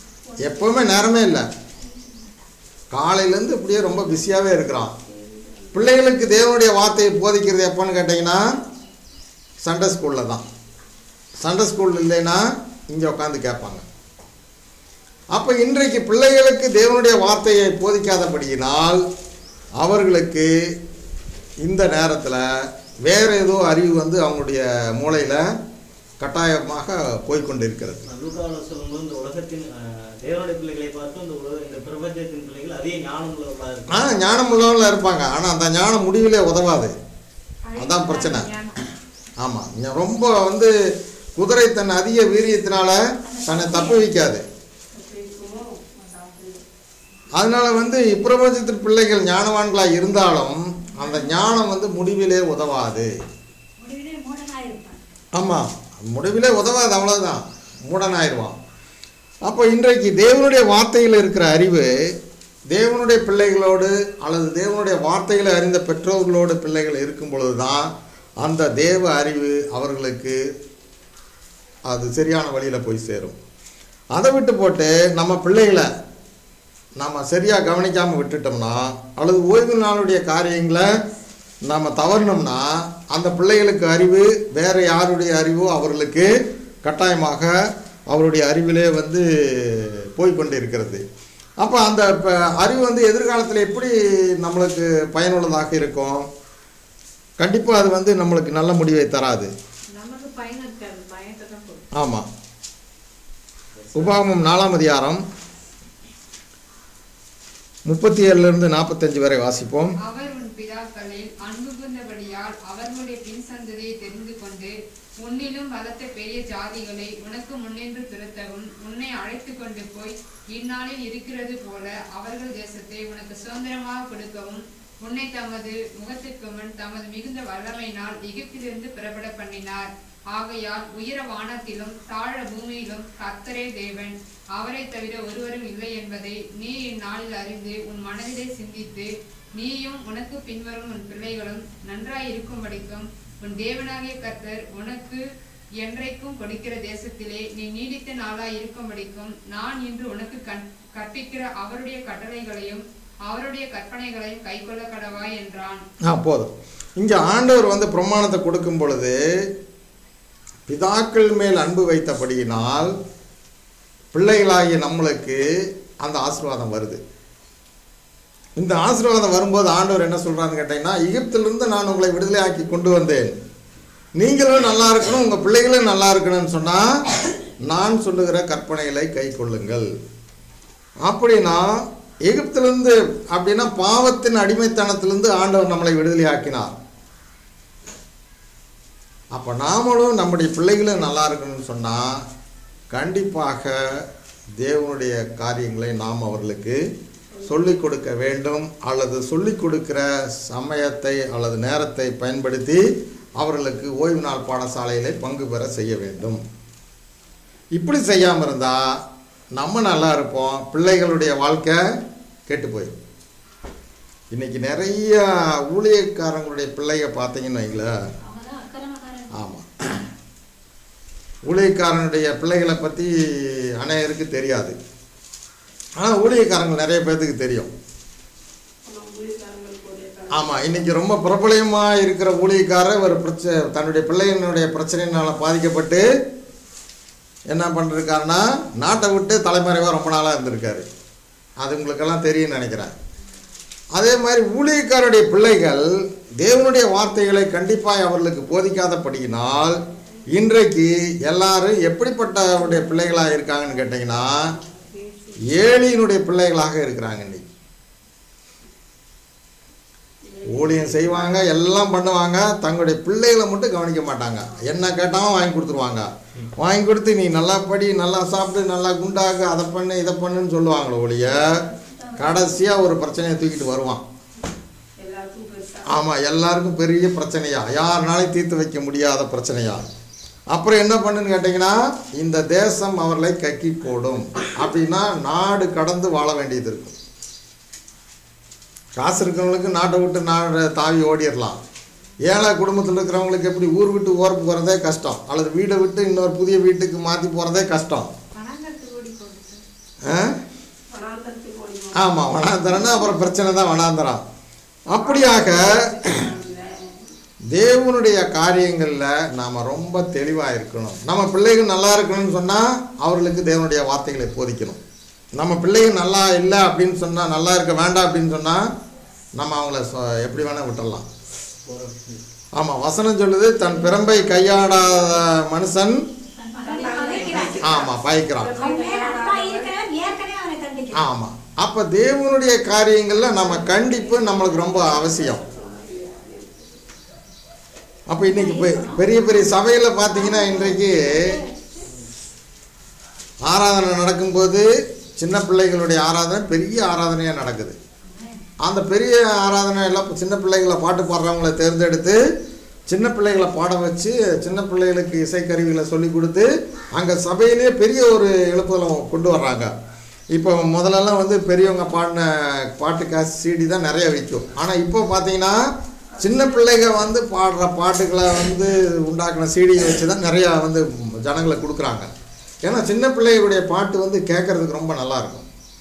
எப்பவுமே நேரமே இல்லை காலையிலேருந்து இப்படியே ரொம்ப பிஸியாகவே இருக்கிறோம் பிள்ளைகளுக்கு தேவனுடைய வார்த்தையை போதிக்கிறது எப்போன்னு கேட்டிங்கன்னா சண்டே ஸ்கூலில் தான் சண்டே ஸ்கூல் இல்லைன்னா இங்கே உட்காந்து கேட்பாங்க அப்போ இன்றைக்கு பிள்ளைகளுக்கு தேவனுடைய வார்த்தையை போதிக்காதபடியினால் அவர்களுக்கு இந்த நேரத்தில் வேற ஏதோ அறிவு வந்து அவங்களுடைய மூளையில் கட்டாயமாக போய்க்கொண்டிருக்கிறது லூக்காவில் சொல்லும்போது இந்த உலகத்தின் அஹ், தேவனுடைய பிள்ளைகளை பார்த்து இந்த உலக இந்த பிரபஞ்சத்தின் பிள்ளைகள் அதிக ஞானம் உள்ளவர்களாக இருக்கு ஆ ஞானம் உள்ளவங்கள இருப்பாங்க ஆனால் அந்த ஞானம் முடிவிலே உதவாது அதான் பிரச்சனை ஆமாம் ரொம்ப வந்து குதிரை தன் அதிக வீரியத்தினால தன்னை தப்பி வைக்காது அதனால வந்து இப்பிரபஞ்சத்தின் பிள்ளைகள் ஞானவான்களாக இருந்தாலும் அந்த ஞானம் வந்து முடிவிலே உதவாது முடிவிலே மூடனாக இருப்பான் ஆமாம் முடிவிலே உதவாது அவ்வளோதான் மூடனாயிருவான் அப்போ இன்றைக்கு தேவனுடைய வார்த்தையில் இருக்கிற அறிவு தேவனுடைய பிள்ளைகளோடு அல்லது தேவனுடைய வார்த்தைகளை அறிந்த பெற்றோர்களோடு பிள்ளைகள் இருக்கும் பொழுது தான் அந்த தேவ அறிவு அவர்களுக்கு அது சரியான வழியில் போய் சேரும் அதை விட்டு போட்டு நம்ம பிள்ளைகளை நம்ம சரியாக கவனிக்காமல் விட்டுட்டோம்னா அல்லது ஓய்வு நாளுடைய காரியங்களை நம்ம தவறினோம்னா அந்த பிள்ளைகளுக்கு அறிவு வேறு யாருடைய அறிவோ அவர்களுக்கு கட்டாயமாக அவருடைய அறிவிலே வந்து போய்க்கொண்டு இருக்கிறது அப்போ அந்த ப- அறிவு வந்து எதிர்காலத்தில் எப்படி நம்மளுக்கு பயனுள்ளதாக இருக்கும் கண்டிப்பாக அது வந்து நம்மளுக்கு நல்ல முடிவை தராது நமக்கு பயன் இருக்காது பயத்தை தான் கொடுக்கும் ஆமாம் உபாகமம் நாலாம் அதிகாரம் முப்பத்தி ஏழுலேருந்து நாற்பத்தஞ்சு வரை வாசிப்போம் அவர் உன் பிதாக்களில் அன்பு கூர்ந்தபடியால் அவர்களுடைய பின் சந்ததியை தெரிந்து கொண்டு உன்னிலும் பலத்த பெரிய ஜாதிகளை உனக்கு முன்னின்று துரத்தவும் உன்னை அழைத்து கொண்டு போய் இந்நாளில் இருக்கிறது போல அவர்கள் தேசத்தை உனக்கு சுதந்திரமாக கொடுக்கவும் உன்னை தமது முகத்திற்கு முன் தமது மிகுந்த வல்லமையினால் எகிப்திலிருந்து புறப்பட பண்ணினார் ஆகையால் உயர வானத்திலும் தாழ பூமியிலும் கர்த்தரே தேவன் அவரை தவிர ஒருவரும் இல்லை என்பதை நீ இந்நாளில் அறிந்து உன் மனதிலே சிந்தித்து நீயும் உனக்கு பின்வரும் உன் பிள்ளைகளும் நன்றாய் இருக்கும்படிக்கும் உன் தேவனாகிய கர்த்தர் உனக்கு என்றைக்கும் கொடுக்கிற தேசத்திலே நீ நீடித்த நாளாய் இருக்கும்படிக்கும் நான் இன்று உனக்கு கண் கற்பிக்கிற அவருடைய கட்டளைகளையும் அவருடைய கற்பனைகளையும் கைக்கொள்ள கடவாய் என்றான் ஆ போதும் இங்கே ஆண்டவர் வந்து பிரமாணத்தை கொடுக்கும் பொழுது பிதாக்கள் மேல் அன்பு வைத்தபடியினால் பிள்ளைகளாகிய நம்மளுக்கு அந்த ஆசீர்வாதம் வருது இந்த ஆசீர்வாதம் வரும்போது ஆண்டவர் என்ன சொல்றாருன்னு கேட்டீங்கன்னா எகிப்திலிருந்து நான் உங்களை விடுதலையாக்கி கொண்டு வந்தேன் நீங்களும் நல்லா இருக்கணும் உங்கள் பிள்ளைகளும் நல்லா இருக்கணும்னு சொன்னால் நான் சொல்லுகிற கற்பனைகளை கை கொள்ளுங்கள் அப்படின்னா எகிப்திலிருந்து அப்படின்னா பாவத்தின் அடிமைத்தனத்திலிருந்து ஆண்டவர் நம்மளை விடுதலையாக்கினார் அப்போ நாமளும் நம்முடைய பிள்ளைகளும் நல்லா இருக்கணும்னு சொன்னால் கண்டிப்பாக தேவனுடைய காரியங்களை நாம் அவர்களுக்கு சொல்லிக் கொடுக்க வேண்டும் அல்லது சொல்லிக் கொடுக்கிற சமயத்தை அல்லது நேரத்தை பயன்படுத்தி அவர்களுக்கு ஓய்வு நாள் பாடசாலையிலே பங்கு பெற செய்ய வேண்டும் இப்படி செய்யாமல் இருந்தால் நம்ம நல்லா இருப்போம் பிள்ளைகளுடைய வாழ்க்கை கெட்டு போயிடும் இன்னைக்கு நிறைய ஊழியக்காரங்களுடைய பிள்ளைங்க பார்த்தீங்கன்னு வைங்களேன் அவங்க தான் அக்கிரமக்காரன் ஆமாம் ஊழியக்காரனுடைய பிள்ளைகளை பற்றி அநேகருக்கு தெரியாது ஆனால் ஊழியக்காரங்க நிறைய பேர்த்துக்கு தெரியும் நம்ம ஊழியக்காரங்களுக்கு ஒரு ஆமாம் இன்னைக்கு ரொம்ப பிரபலயமாக இருக்கிற ஊழியக்காரர் ஒரு பிரச்சனை தன்னுடைய பிள்ளையினுடைய பிரச்சனையினால் பாதிக்கப்பட்டு என்ன பண்ணிருக்காருன்னா நாட்டை விட்டு தலைமறைவாக ரொம்ப நாளாக இருந்திருக்காரு அது உங்களுக்கெல்லாம் தெரியும்னு நினைக்கிறேன் அதே மாதிரி ஊழியக்காரருடைய பிள்ளைகள் தேவனுடைய வார்த்தைகளை கண்டிப்பாக அவர்களுக்கு போதிக்காதபடியினால் இன்றைக்கு எல்லாரும் எப்படிப்பட்டவருடைய பிள்ளைகளாக இருக்காங்கன்னு கேட்டிங்கன்னா ஏழியினுடைய பிள்ளைகளாக இருக்கிறாங்க இன்னைக்கு ஊழியம் செய்வாங்க எல்லாம் பண்ணுவாங்க தங்களுடைய பிள்ளைகளை மட்டும் கவனிக்க மாட்டாங்க என்ன கேட்டாலும் வாங்கி கொடுத்துருவாங்க வாங்கி கொடுத்து நீ நல்லா படி நல்லா சாப்பிட்டு நல்லா குண்டாகு அதை பண்ணு இதை பண்ணுன்னு சொல்லுவாங்களே ஒழிய கடைசியாக ஒரு பிரச்சனையை தூக்கிட்டு வருவான் எல்லாருக்கும் பெருசா ஆமாம் எல்லாருக்கும் பெரிய பிரச்சனையா யாருனாலையும் தீர்த்து வைக்க முடியாத பிரச்சனையா அப்புறம் என்ன பண்ணுன்னு கேட்டிங்கன்னா இந்த தேசம் அவர்களை கக்கி போடும் அப்படின்னா நாடு கடந்து வாழ வேண்டியது இருக்கும் காசு இருக்கிறவங்களுக்கு நாட்டை விட்டு நாடு தாவி ஓடிடலாம் ஏழை குடும்பத்தில் இருக்கிறவங்களுக்கு எப்படி ஊர் விட்டு ஓரப்பு போகிறதே கஷ்டம் அல்லது வீடை விட்டு இன்னொரு புதிய வீட்டுக்கு மாற்றி போகிறதே கஷ்டம் பணங்கிறது ஓடி போகுது ஆ வனாந்தரத்துக்கு ஓடிவோம் ஆமாம் வனாந்தரம்னா அப்புறம் பிரச்சனை தான் வனாந்தரம் அப்படியாக தேவனுடைய காரியங்களில் நாம் ரொம்ப தெளிவாக இருக்கணும் நம்ம பிள்ளைகள் நல்லா இருக்கணும்னு சொன்னால் அவர்களுக்கு தேவனுடைய வார்த்தைகளை போதிக்கணும் நம்ம பிள்ளைகள் நல்லா இல்லை அப்படின்னு சொன்னால் நல்லா இருக்க வேண்டாம் அப்படின்னு சொன்னால் நம்ம அவங்கள சொ- எப்படி வேணால் விட்டுறலாம் ஆமாம் வசனம் சொல்லுது தன் பிறம்பை கையாடாத மனுஷன் ஆமாம் பயக்கிறான் அவன் மேல அப்பா இருக்கிறார், ஏற்கனவே அவனை கண்டிக்கிறான். ஆமாம் அப்போ தேவனுடைய காரியங்களில் நம்ம கண்டிப்பு நம்மளுக்கு ரொம்ப அவசியம் அப்போ இன்னைக்கு பெ- பெரிய பெரிய சபையில் பார்த்தீங்கன்னா இன்றைக்கு ஆராதனை நடக்கும்போது சின்ன பிள்ளைகளுடைய ஆராதனை பெரிய ஆராதனையாக நடக்குது அந்த பெரிய ஆராதனையில் சின்ன பிள்ளைகளை பாட்டு பாடுறவங்கள தேர்ந்தெடுத்து சின்ன பிள்ளைகளை பாட வச்சு சின்ன பிள்ளைகளுக்கு இசைக்கருவிகளை சொல்லி கொடுத்து அங்கே சபையிலே பெரிய ஒரு எழுப்புதலம் கொண்டு வர்றாங்க இப்போ முதல்லலாம் வந்து பெரியவங்க பாடின பாட்டு காசு சிடி தான் நிறைய விற்கும் ஆனால் இப்போ பார்த்தீங்கன்னா சின்ன பிள்ளைங்க வந்து பாடுற பாட்டுகளை வந்து உண்டாக்குன சிடியை வச்சு தான் நிறையா வந்து ஜனங்களை கொடுக்குறாங்க ஏன்னா சின்ன பிள்ளைகளுடைய பாட்டு வந்து கேட்குறதுக்கு ரொம்ப நல்லா இருக்கும்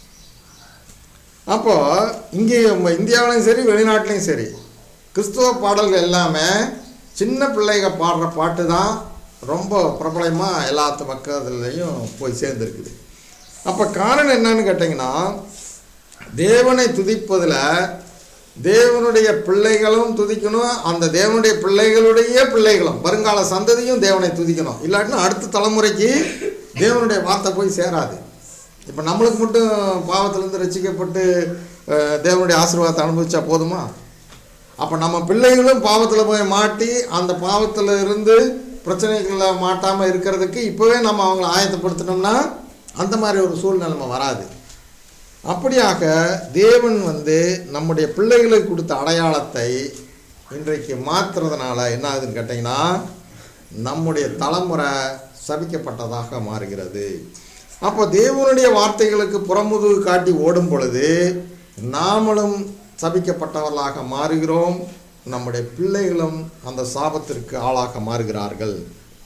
அப்போது இங்கே இந்தியாவிலையும் சரி வெளிநாட்டிலையும் சரி கிறிஸ்துவ பாடல்கள் எல்லாமே சின்ன பிள்ளைங்க பாடுற பாட்டு தான் ரொம்ப பிரபலமாக எல்லாத்து மக்கள்லையும் போய் சேர்ந்துருக்குது அப்போ காரணம் என்னன்னு கேட்டிங்கன்னா தேவனை துதிப்பதில் தேவனுடைய பிள்ளைகளும் துதிக்கணும் அந்த தேவனுடைய பிள்ளைகளுடைய பிள்ளைகளும் வருங்கால சந்ததியும் தேவனை துதிக்கணும் இல்லாட்டினா அடுத்த தலைமுறைக்கு தேவனுடைய வார்த்தை போய் சேராது இப்போ நம்மளுக்கு மட்டும் பாவத்திலேருந்து ரசிக்கப்பட்டு அஹ், தேவனுடைய ஆசீர்வாதத்தை அனுபவிச்சா போதுமா அப்போ நம்ம பிள்ளைகளும் பாவத்தில் போய் மாட்டி அந்த பாவத்தில் இருந்து பிரச்சனைகளில் மாட்டாமல் இருக்கிறதுக்கு இப்போவே நம்ம அவங்கள ஆயத்தப்படுத்தினோம்னா அந்த மாதிரி ஒரு சூழ்நிலைமை வராது அப்படியாக தேவன் வந்து நம்முடைய பிள்ளைகளுக்கு கொடுத்த அடையாளத்தை இன்றைக்கு மாற்றுறதுனால என்ன ஆகுதுன்னு கேட்டிங்கன்னா நம்முடைய தலைமுறை சபிக்கப்பட்டதாக மாறுகிறது அப்போ தேவனுடைய வார்த்தைகளுக்கு புறமுதுகு காட்டி ஓடும் பொழுது நாமளும் சபிக்கப்பட்டவர்களாக மாறுகிறோம் நம்முடைய பிள்ளைகளும் அந்த சாபத்திற்கு ஆளாக மாறுகிறார்கள்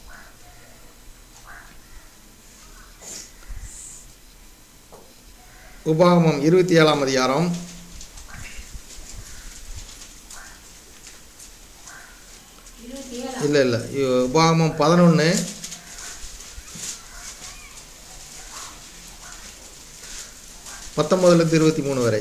உபாகமம் இருபத்தி ஏழாம் அதிகாரம் இருபத்தி ஏழு. இல்லை இல்லை உபாகமம் பதினொன்று பத்தொம்பதுலேருந்து இருபத்தி மூணு வரை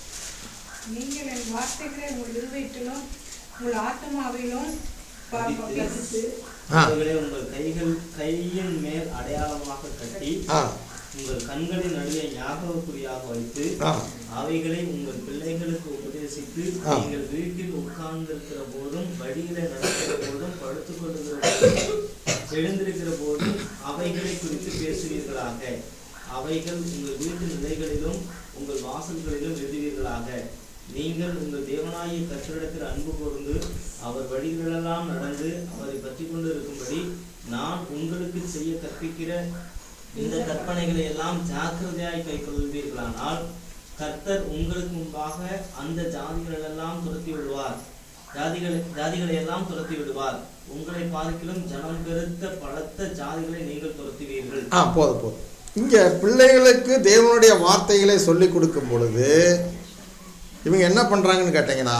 நீங்கள் என் வார்த்தைகளை உங்கள் இருதயத்திலும் உங்கள் ஆத்மாவிலும் ப- ப- பதித்து ஆ. அவைகளை உங்கள் கைகள் கையின் மேல் அடையாளமாக கட்டி ஆ உங்கள் கண்களின் நடுவே ஞாபகக்குறியாக வைத்து ஆ அவைகளை உங்கள் பிள்ளைகளுக்கு உபதேசித்து ஆ. நீங்கள் வீட்டில் உட்கார்ந்திருக்கிற போதும் வழியில நடக்கிற போதும் படுத்துக் கொள்ளுகிற போதும் எழுந்திருக்கிற போதும் அவைகளை குறித்து பேசுவீர்களாக அவைகள் உங்கள் வீட்டு நிலைகளிலும் உங்கள் வாசல்களிலும் எழுதுவீர்களாக நீங்கள் உங்கள் தேவனாகிய கற்றிடத்தில் அன்பு கூர்ந்து அவர் வழிகளெல்லாம் நடந்து அவரை பற்றி கொண்டு இருக்கும்படி நான் உங்களுக்கு செய்ய கற்பிக்கிற இந்த கற்பனைகளை எல்லாம் ஜாக்கிரதையாய் கைக்கொள்வீர்களானால் கர்த்தர் உங்களுக்கு முன்பாக அந்த ஜாதிகளெல்லாம் துரத்தி விடுவார் ஜாதிகளை ஜாதிகளை எல்லாம் துரத்தி விடுவார் உங்களை பார்க்கிலும் ஜனம் பெருத்த பலத்த ஜாதிகளை நீங்கள் துரத்துவீர்கள் ஆ போதும் போதும் இங்கே பிள்ளைகளுக்கு தேவனுடைய வார்த்தைகளை சொல்லி கொடுக்கும் பொழுது இவங்க என்ன பண்ணுறாங்கன்னு கேட்டிங்கன்னா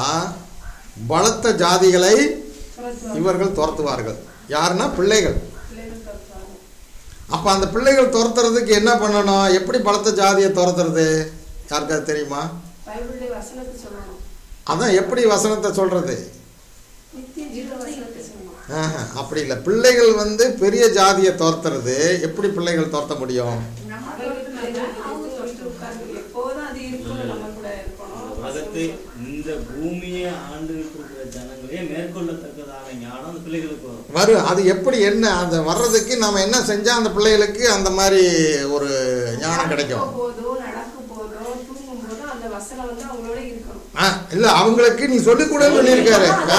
பலத்த ஜாதிகளை இவர்கள் துரத்துவார்கள் யாருன்னா பிள்ளைகள் பிள்ளைகள் தப்பாங்க அப்போ அந்த பிள்ளைகள் துரத்துறதுக்கு என்ன பண்ணணும் எப்படி பலத்த ஜாதியை துரத்துறது யாருக்காவது தெரியுமா பைபிளுடைய வசனத்தை சொல்லணும் அதான் எப்படி வசனத்தை சொல்கிறது நித்திய ஜீவ வசனத்தை சொல்லணும் ஆஹா, அப்படி இல்லை பிள்ளைகள் வந்து பெரிய ஜாதியை துரத்துறது எப்படி பிள்ளைகள் துரத்த முடியும் நம்ம அவைகளுக்கு தோட்டத்துல அவங்க சொல்லிட்டு உட்கார்ந்து எப்போதும் அது இருக்கணும் நம்ம கூட இருக்கணும் உலகத்தை இந்த பூமியை ஆண்டுகிட்டு இருக்கிற ஜனங்களே மேற்கொள்ளத்தக்கதான ஞானம் அந்த பிள்ளைகளுக்கு வரும் வரும் அது எப்படி என்ன அந்த வர்றதுக்கு நம்ம என்ன செஞ்சால் அந்த பிள்ளைகளுக்கு அந்த மாதிரி ஒரு ஞானம் கிடைக்கும் போதும் நடக்கும் போதும் தூங்கும் போதும் அந்த வசனம் வந்து அவங்களோட இருக்கணும் ஆ இல்லை அவங்களுக்கு நீ சொல்லிக் கூடன்னு சொல்லியிருக்காரு ஆ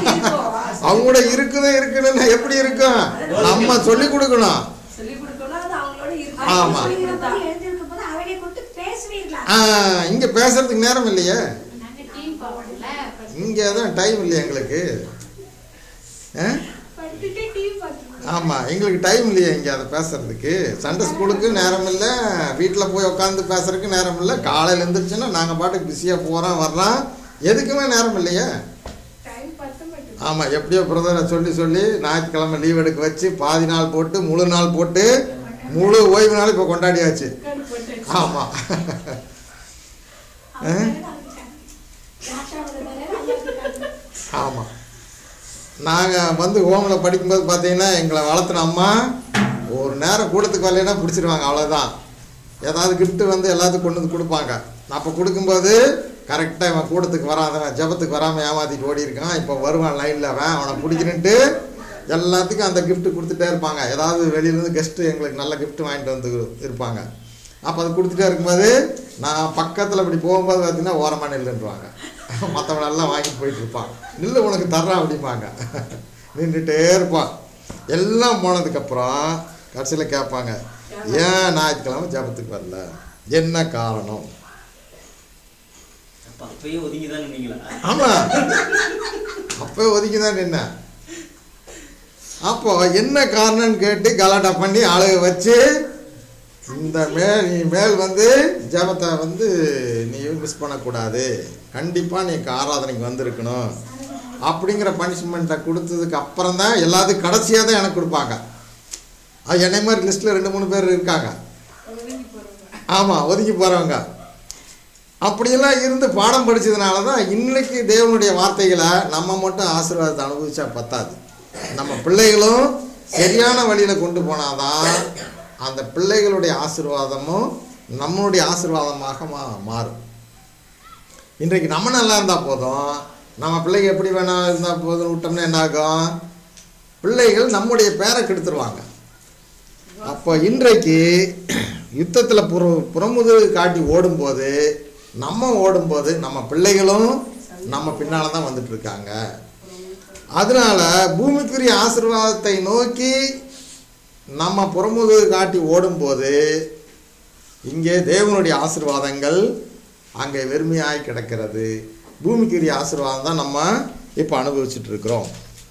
அவங்க கூட இருக்குது இருக்குதுன்னு எப்படி இருக்கும் நம்ம சொல்லிக் கொடுக்கணும் சொல்லி கொடுக்கணும் அது அவங்களோட ஆமா. இருக்கணும் சொல்லுகிறபோது, எழுந்திருக்கும் போது அவைகளை குறித்து பேசுவீர்களா ஆ இங்கே பேசுறதுக்கு நேரம் இல்லையே நாங்க டீம் போவோம்ல இங்கே தான் டைம் இல்லையே எங்களுக்கு ஆ படுத்துட்டே டிவி பார்த்துருக்கோம் ஆமாம் எங்களுக்கு டைம் இல்லையே இங்கே அதை பேசுறதுக்கு சண்டே ஸ்கூலுக்கு நேரம் இல்லை வீட்டில் போய் உட்காந்து பேசுறதுக்கு நேரம் இல்லை காலையில் எழுந்திரிச்சுன்னா நாங்கள் பாட்டுக்கு பிஸியாக போகிறோம் வர்றோம் எதுக்குமே நேரம் இல்லையே டைம் பத்த மாட்டேங்குது ஆமாம் எப்படியோ பிரதரை சொல்லி சொல்லி ஞாயிற்றுக்கிழமை லீவ் எடுக்க வச்சு பாதி நாள் போட்டு முழு நாள் போட்டு முழு ஓய்வு நாள் இப்போ கொண்டாடியாச்சு உட்காந்து போட்டு ஆமாம் அவங்க வேலை ஆரம்பிச்சாங்க. ராஷாவோட வேலை ஐயாவுக்கு காட்டு. ஆமாம் நாங்கள் வந்து ஹோமில் படிக்கும்போது பார்த்தீங்கன்னா எங்களை வளர்த்துன அம்மா ஒரு நேரம் கூடத்துக்கு வரலைன்னா பிடிச்சிருவாங்க அவ்வளோதான் ஏதாவது gift வந்து எல்லாத்துக்கும் கொண்டு வந்து கொடுப்பாங்க அப்போ கொடுக்கும்போது கரெக்டாக இவன் கூடத்துக்கு வராதவன் ஜெபத்துக்கு வராமல் ஏமாத்திட்டு ஓடி இருக்கான் இப்போ வருவான் லைனில் அவன் அவனை பிடிக்கிறன்ட்டு எல்லாத்துக்கும் அந்த gift கொடுத்துட்டே இருப்பாங்க ஏதாவது வெளியிலேருந்து கெஸ்ட்டு எங்களுக்கு நல்ல gift வாங்கிட்டு வந்து இருப்பாங்க அப்போ அது கொடுத்துட்டே இருக்கும்போது நான் பக்கத்தில் இப்படி போகும்போது பார்த்தீங்கன்னா ஓரமாக நில்லுன்றுவாங்க மற்றவனெல்லாம் வாங்கிட்டு போயிட்டு இருப்பான் நில்லு உனக்கு தர்றேன் அப்படிம்பாங்க நின்றுட்டே இருப்பான் எல்லாம் போனதுக்கப்புறம் கடைசியில் கேட்பாங்க ஏன் ஞாயிற்றுக்கிழமை ஜபத்துக்கு வரல என்ன காரணம் அப்ப அப்பயே ஒதுங்கி தான் நின்னீங்களா ஆமாம் அப்போ ஒதுக்கி தான் நின்னேன் அப்போ என்ன காரணம்னு கேட்டு கலாட்டா பண்ணி அழகு வச்சு இந்த மேல் நீ மேல் வந்து ஜெபத்தை வந்து நீ மிஸ் பண்ணக்கூடாது கண்டிப்பாக நீ ஆராதனைக்கு வந்திருக்கணும் அப்படிங்கிற பனிஷ்மெண்ட்டை கொடுத்ததுக்கு அப்புறம் தான் எல்லாத்துக்கும் கடைசியாக தான் எனக்கு கொடுப்பாங்க அது என்னை மாதிரி லிஸ்ட்டில் ரெண்டு மூணு பேர் இருக்காங்க ஒதுங்கி போறவங்க ஆமாம் ஒதுக்கி போகிறவங்க அப்படியெல்லாம் இருந்து பாடம் படிச்சதுனால தான் இன்னைக்கு தேவனுடைய வார்த்தைகளை நம்ம மட்டும் ஆசீர்வாதத்தை அனுபவிச்சா பத்தாது நம்ம பிள்ளைகளும் சரியான வழியில் கொண்டு போனாதான் அந்த பிள்ளைகளுடைய ஆசீர்வாதமும் நம்மளுடைய ஆசீர்வாதமாக மா மாறும் இன்றைக்கு நம்ம நல்லா இருந்தால் போதும் நம்ம பிள்ளைங்க எப்படி வேணா இருந்தால் போதும் விட்டோம்னா என்ன ஆகும் பிள்ளைகள் நம்முடைய பேரை கெடுத்துருவாங்க அப்போ இன்றைக்கு யுத்தத்தில் புற புறமுதுகு காட்டி ஓடும்போது நம்ம ஓடும்போது நம்ம பிள்ளைகளும் நம்ம பின்னால் தான் வந்துட்டு இருக்காங்க அதனால பூமிக்குரிய ஆசீர்வாதத்தை நோக்கி நம்ம புறமுதுகு காட்டி ஓடும்போது இங்கே தேவனுடைய ஆசீர்வாதங்கள் அங்கே வெறுமையாய் கிடக்கிறது பூமிக்குரிய ஆசீர்வாதம் தான் நம்ம இப்போ அனுபவிச்சுட்டு இருக்கிறோம்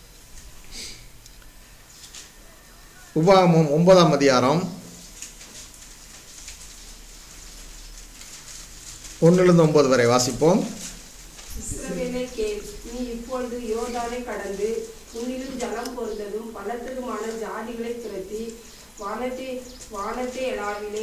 உபாகமம் ஒன்பதாம் அதிகாரம் ஒன்றிலிருந்து ஒன்பது வரை வாசிப்போம் இஸ்ரவேலே கேள் நீ இப்பொழுது யோர்தானை கடந்து உன்னிலும் ஜலம் பொருந்ததும் பலத்ததுமான ஜாதிகளை துரத்தி வானத்தை வானத்தை எலாவிலே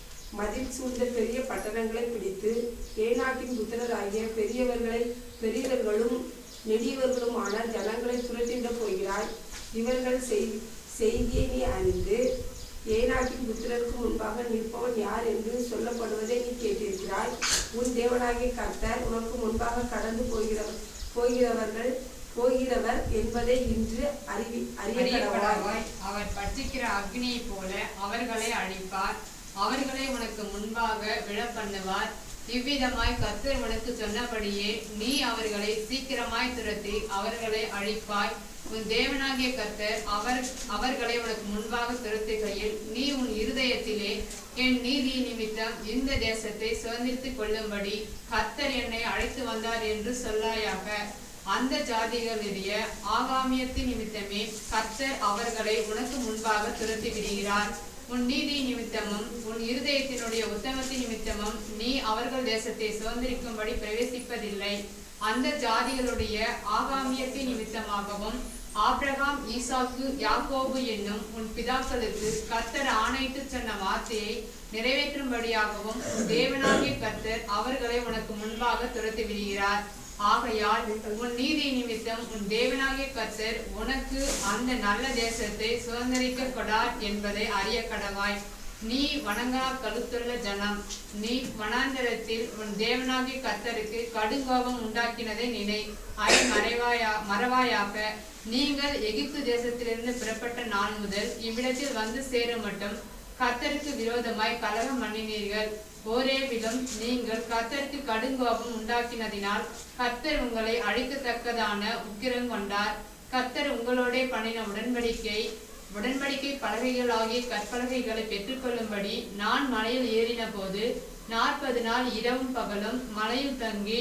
மதில் சூழ்ந்த பெரிய பட்டணங்களை பிடித்து ஏனாட்டின் புத்திரராகிய பெரியவர்களை பெரியவர்களும் நெடியவர்களுமான ஜனங்களை துரத்திட போகிறாய் இவர்கள் செய் செய்தியை நீ அறிந்து ஏனாட்டின் புத்திரருக்கு முன்பாக நிற்பவன் யார் என்று சொல்லப்படுவதை நீ கேட்டிருக்கிறாய் உன் தேவனாகிய கர்த்தர் உனக்கு முன்பாக கடந்து போகிறவர் போகிறவர்கள் போகிறவர் என்பதை இன்று அறிவி அறியப்படவாய் அறியப்படவாய் அவர் பட்சிக்கிற அக்னியைப் போல அவர்களை அழிப்பார் அவர்களை உனக்கு முன்பாக விழப்பண்ணுவார் இவ்விதமாய் கர்த்தர் உனக்கு சொன்னபடியே நீ அவர்களை சீக்கிரமாய் துரத்தி அவர்களை அழிப்பாய் உன் தேவனாகிய கர்த்தர் அவர் அவர்களை உனக்கு முன்பாக துரத்துகையில் நீ உன் இருதயத்திலே என் நீதி நிமித்தம் இந்த தேசத்தை சுதந்திரித்துக் கொள்ளும்படி கர்த்தர் என்னை அழைத்து வந்தார் என்று சொல்லாயாக அந்த ஜாதிகளுடைய ஆகாமியத்தின் நிமித்தமே கர்த்தர் அவர்களை உனக்கு முன்பாக துரத்தி விடுகிறார் உன் நீதி நிமித்தமும் உன் இருதயத்தினுடைய உத்தமத்தின் நிமித்தமும் நீ அவர்கள் தேசத்தை சுதந்திரிக்கும்படி பிரவேசிப்பதில்லை அந்த ஜாதிகளுடைய ஆகாமியத்தின் நிமித்தமாகவும் ஆபிரகாம் ஈசாக்கு யாக்கோபு என்னும் உன் பிதாக்களுக்கு கர்த்தர் ஆணையிட்டு சொன்ன வார்த்தையை நிறைவேற்றும்படியாகவும் உன் தேவனாகிய கர்த்தர் அவர்களை உனக்கு முன்பாக துரத்தி விடுகிறார் ஆகையால் உன் நீதி நிமித்தம் உன் தேவனாகிய கர்த்தர் உனக்கு அந்த நல்ல தேசத்தை சுதந்திரிக்க கொடார் என்பதை அறிய கடவாய் நீ வணங்கா கழுத்துள்ள ஜனம் நீ வனாந்தரத்தில் உன் தேவனாகிய கர்த்தருக்கு கடுங்கோபம் உண்டாக்கினதை நினை அதை மறைவாயா மறவாயாக நீங்கள் எகிப்து தேசத்திலிருந்து புறப்பட்ட நாள் முதல் இவ்விடத்தில் வந்து சேரும் மட்டும் கர்த்தருக்கு விரோதமாய் கலகம் பண்ணினீர்கள் ஓரேவிலும் நீங்கள் கர்த்தருக்கு கடுங்கோபம் உண்டாக்கினதினால் கர்த்தர் உங்களை அழிக்கத்தக்கதான உக்கிரம் கொண்டார் கர்த்தர் உங்களோடே பண்ணின உடன்படிக்கை உடன்படிக்கை பலகைகளாகிய கற்பலகைகளை பெற்றுக்கொள்ளும்படி நான் மலையில் ஏறின போது நாற்பது நாள் இரவும் பகலும் மலையில் தங்கி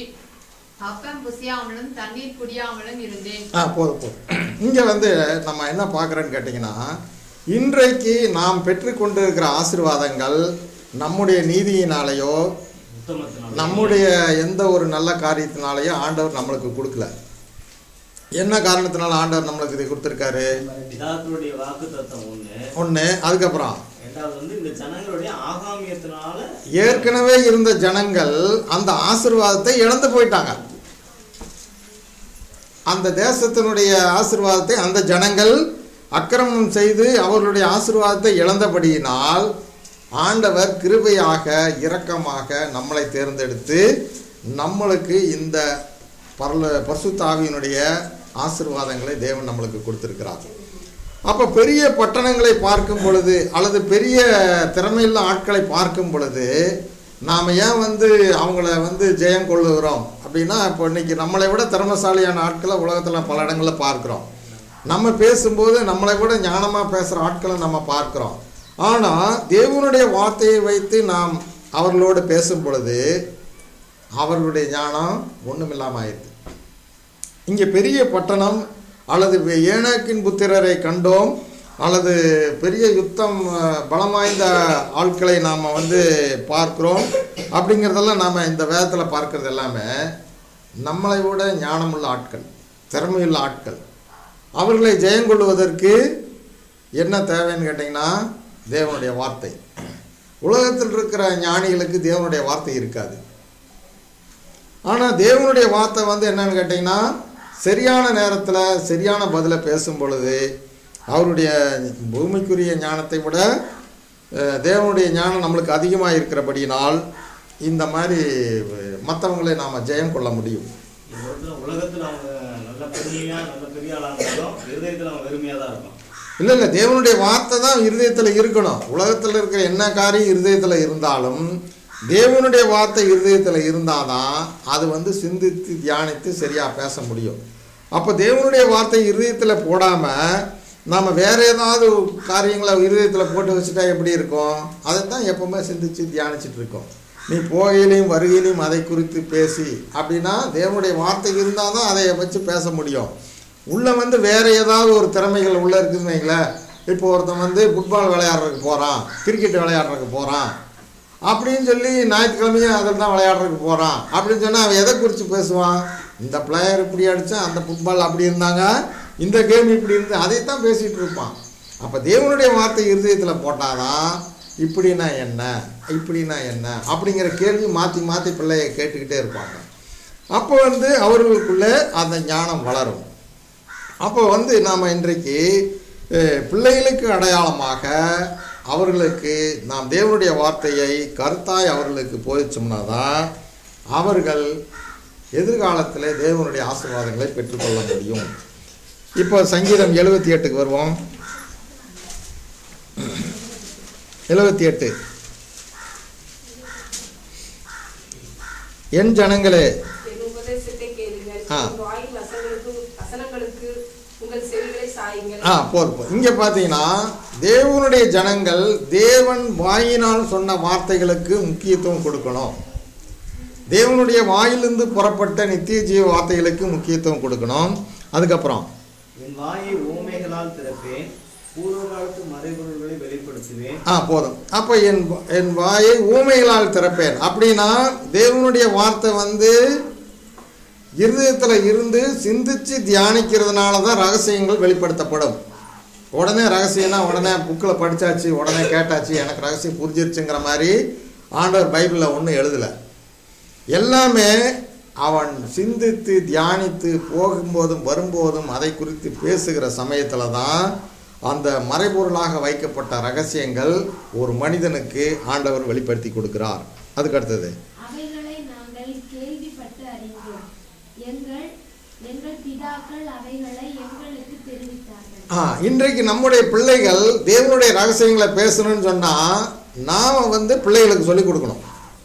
அப்பம் புசியாமலும் தண்ணீர் குடியாமலும் இருந்தேன் ஆ போதும் போதும் இங்கே வந்து நம்ம என்ன பார்க்குறோன்னு கேட்டிங்கன்னா இன்றைக்கு நாம் பெற்றுக்கொண்டிருக்கிற ஆசீர்வாதங்கள் நம்முடைய நீதியினாலேயோ உத்தமத்தினால நம்முடைய எந்த ஒரு நல்ல காரியத்தினாலேயும் ஆண்டவர் நம்மளுக்கு கொடுக்கல என்ன காரணத்தினால ஆண்டவர் நம்மளுக்கு இதை கொடுத்துருக்காரு பிதாக்களுடைய வாக்கு தத்தம் ஒண்ணு ஒன்று அதுக்கப்புறம் ரெண்டாவது வந்து இந்த ஜனங்களுடைய ஆகாமியத்தினால ஏற்கனவே இருந்த ஜனங்கள் அந்த ஆசீர்வாதத்தை இழந்து போயிட்டாங்க அந்த தேசத்தினுடைய ஆசீர்வாதத்தை அந்த ஜனங்கள் அக்கிரமம் செய்து அவர்களுடைய ஆசீர்வாதத்தை இழந்தபடியினால் ஆண்டவர் கிருபையாக இரக்கமாக நம்மளை தேர்ந்தெடுத்து நம்மளுக்கு இந்த பரல பரிசுத்தாவியினுடைய ஆசீர்வாதங்களை தேவன் நம்மளுக்கு கொடுத்திருக்கிறார் அப்போ பெரிய பட்டணங்களை பார்க்கும் பொழுது அல்லது பெரிய திறமையுள்ள ஆட்களை பார்க்கும் பொழுது நாம் ஏன் வந்து அவங்கள வந்து ஜெயம் கொள்ளுகிறோம் அப்படின்னா இப்போ இன்னைக்கு நம்மளை விட திறமசாலியான ஆட்களை உலகத்தில் பல இடங்களில் பார்க்குறோம் நம்ம பேசும்போது நம்மளை விட ஞானமாக பேசுகிற ஆட்களை நம்ம பார்க்குறோம் ஆனால் தேவனுடைய வார்த்தையை வைத்து நாம் அவர்களோடு பேசும் பொழுது அவர்களுடைய ஞானம் ஒன்றுமில்லாமல் ஆயிடுது இங்கே பெரிய பட்டணம் அல்லது வே- ஏனாக்கின் புத்திரரை கண்டோம் அல்லது பெரிய யுத்தம் அஹ், பலம் வாய்ந்த ஆட்களை நாம் வந்து பார்க்கிறோம் அப்படிங்கிறதெல்லாம் நாம் இந்த வேதத்தில் பார்க்கறது எல்லாமே நம்மளை விட ஞானமுள்ள ஆட்கள் திறமையுள்ள ஆட்கள் அவர்களை ஜெயங்கொள்வதற்கு என்ன தேவைன்னு கேட்டிங்கன்னா தேவனுடைய வார்த்தை உலகத்தில் இருக்கிற ஞானிகளுக்கு தேவனுடைய வார்த்தை இருக்காது ஆனால் தேவனுடைய வார்த்தை வந்து என்னன்னு கேட்டிங்கன்னா சரியான நேரத்தில் சரியான பதிலை பேசும் பொழுது அவருடைய பூமிக்குரிய ஞானத்தை விட அஹ், தேவனுடைய ஞானம் நம்மளுக்கு அதிகமாக இருக்கிறபடியினால் இந்த மாதிரி மற்றவங்களை நாம் ஜெயம் கொள்ள முடியும் இந்த இடத்துல உலகத்துல அவங்க நல்ல பெருமையா நல்ல பெரிய ஆளா இருந்தாலும் இருதயத்துல அவங்க வெறுமையா தான் இருக்கும் இல்லை இல்லை தேவனுடைய வார்த்தை தான் இருதயத்தில் இருக்கணும் உலகத்தில் இருக்கிற என்ன காரியம் இருதயத்தில் இருந்தாலும் தேவனுடைய வார்த்தை இருதயத்தில் இருந்தால் தான் அது வந்து சிந்தித்து தியானித்து சரியாக பேச முடியும் அப்போ தேவனுடைய வார்த்தை இருதயத்தில் போடாமல் நாம் வேறு ஏதாவது காரியங்களை இருதயத்தில் போட்டு வச்சுட்டா எப்படி இருக்கும் அதை தான் எப்பவுமே சிந்தித்து தியானிச்சிட்டு இருக்கோம் நீ போகையிலையும் வருகையிலையும் அதை குறித்து பேசி அப்படின்னா தேவனுடைய வார்த்தை இருந்தால் தான் அதை வச்சு பேச முடியும் உள்ளே வந்து வேற ஏதாவது ஒரு திறமைகள் உள்ளே இருக்குதுன்னு வைங்களேன் இப்போ ஒருத்தன் வந்து ஃபுட்பால் விளையாடுறதுக்கு போகிறான் கிரிக்கெட் விளையாடுறதுக்கு போகிறான் அப்படின்னு சொல்லி ஞாயிற்றுக்கிழமையும் அதில் தான் விளையாடுறதுக்கு போகிறான் அப்படின்னு சொன்னால் அவன் எதை குறித்து பேசுவான் இந்த பிளேயர் இப்படி அடித்தான் அந்த ஃபுட்பால் அப்படி இருந்தாங்க இந்த கேம் இப்படி இருந்து அதைத்தான் பேசிகிட்டு இருப்பான் அப்போ தேவனுடைய வார்த்தை இருதயத்தில் போட்டாதான் இப்படின்னா என்ன இப்படின்னா என்ன அப்படிங்கிற கேள்வி மாற்றி மாற்றி பிள்ளைய கேட்டுக்கிட்டே இருப்பாங்க அப்போ வந்து அவர்களுக்குள்ளே அந்த ஞானம் வளரும் அப்போ வந்து நாம் இன்றைக்கு அஹ், பிள்ளைகளுக்கு அடையாளமாக அவர்களுக்கு நாம் தேவனுடைய வார்த்தையை கருத்தாய் அவர்களுக்கு போதிச்சோம்னா தான் அவர்கள் எதிர்காலத்தில் தேவனுடைய ஆசீர்வாதங்களை பெற்றுக்கொள்ள முடியும் இப்போ சங்கீதம் எழுபத்தி எட்டுக்கு வருவோம் எழுபத்தி எட்டு என் ஜனங்களே என் உபதேசத்தை கேளுங்கள் ஆ. என் வாயின் வசனங்களுக்கு வசனங்களுக்கு உங்கள் செவிகளை சாயுங்கள் ஆ போதும் போதும் இங்கே பார்த்தீங்கன்னா தேவனுடைய ஜனங்கள் தேவன் வாயினால் சொன்ன வார்த்தைகளுக்கு முக்கியத்துவம் கொடுக்கணும் தேவனுடைய வாயிலிருந்து புறப்பட்ட நித்திய ஜீவ வார்த்தைகளுக்கு முக்கியத்துவம் கொடுக்கணும் அதுக்கப்புறம் என் வாயை ஊமைகளால் திறப்பேன் பூர்வ காலத்து மறைபொருள்களை வெளிப்படுத்துவேன் ஆ போதும் அப்போ என் என் வாயை ஊமைகளால் திறப்பேன் அப்படின்னா தேவனுடைய வார்த்தை வந்து இருதயத்தில் இருந்து சிந்திச்சு தியானிக்கிறதுனால தான் ரகசியங்கள் வெளிப்படுத்தப்படும் உடனே ரகசியம்னா உடனே புக்கில் படித்தாச்சு உடனே கேட்டாச்சு எனக்கு ரகசியம் புரிஞ்சிருச்சுங்கிற மாதிரி ஆண்டவர் பைபிளில் ஒன்றும் எழுதலை எல்லாமே அவன் சிந்தித்து தியானித்து போகும்போதும் வரும்போதும் அதை குறித்து பேசுகிற சமயத்தில் தான் அந்த மறைபொருளாக வைக்கப்பட்ட ரகசியங்கள் ஒரு மனிதனுக்கு ஆண்டவர் வெளிப்படுத்தி கொடுக்கிறார் அதுக்கு அடுத்தது அவைகளை நாங்கள் கேள்விப்பட்டு அறிந்தோம் எங்கள் எங்கள் பிதாக்கள் அவைகளை எங்களுக்கு தெரிவித்தார்கள் ஆ இன்றைக்கு நம்முடைய பிள்ளைகள் தேவனுடைய ரகசியங்களை பேசணும்னு சொன்னால் நாம் வந்து பிள்ளைகளுக்கு சொல்லிக் கொடுக்கணும்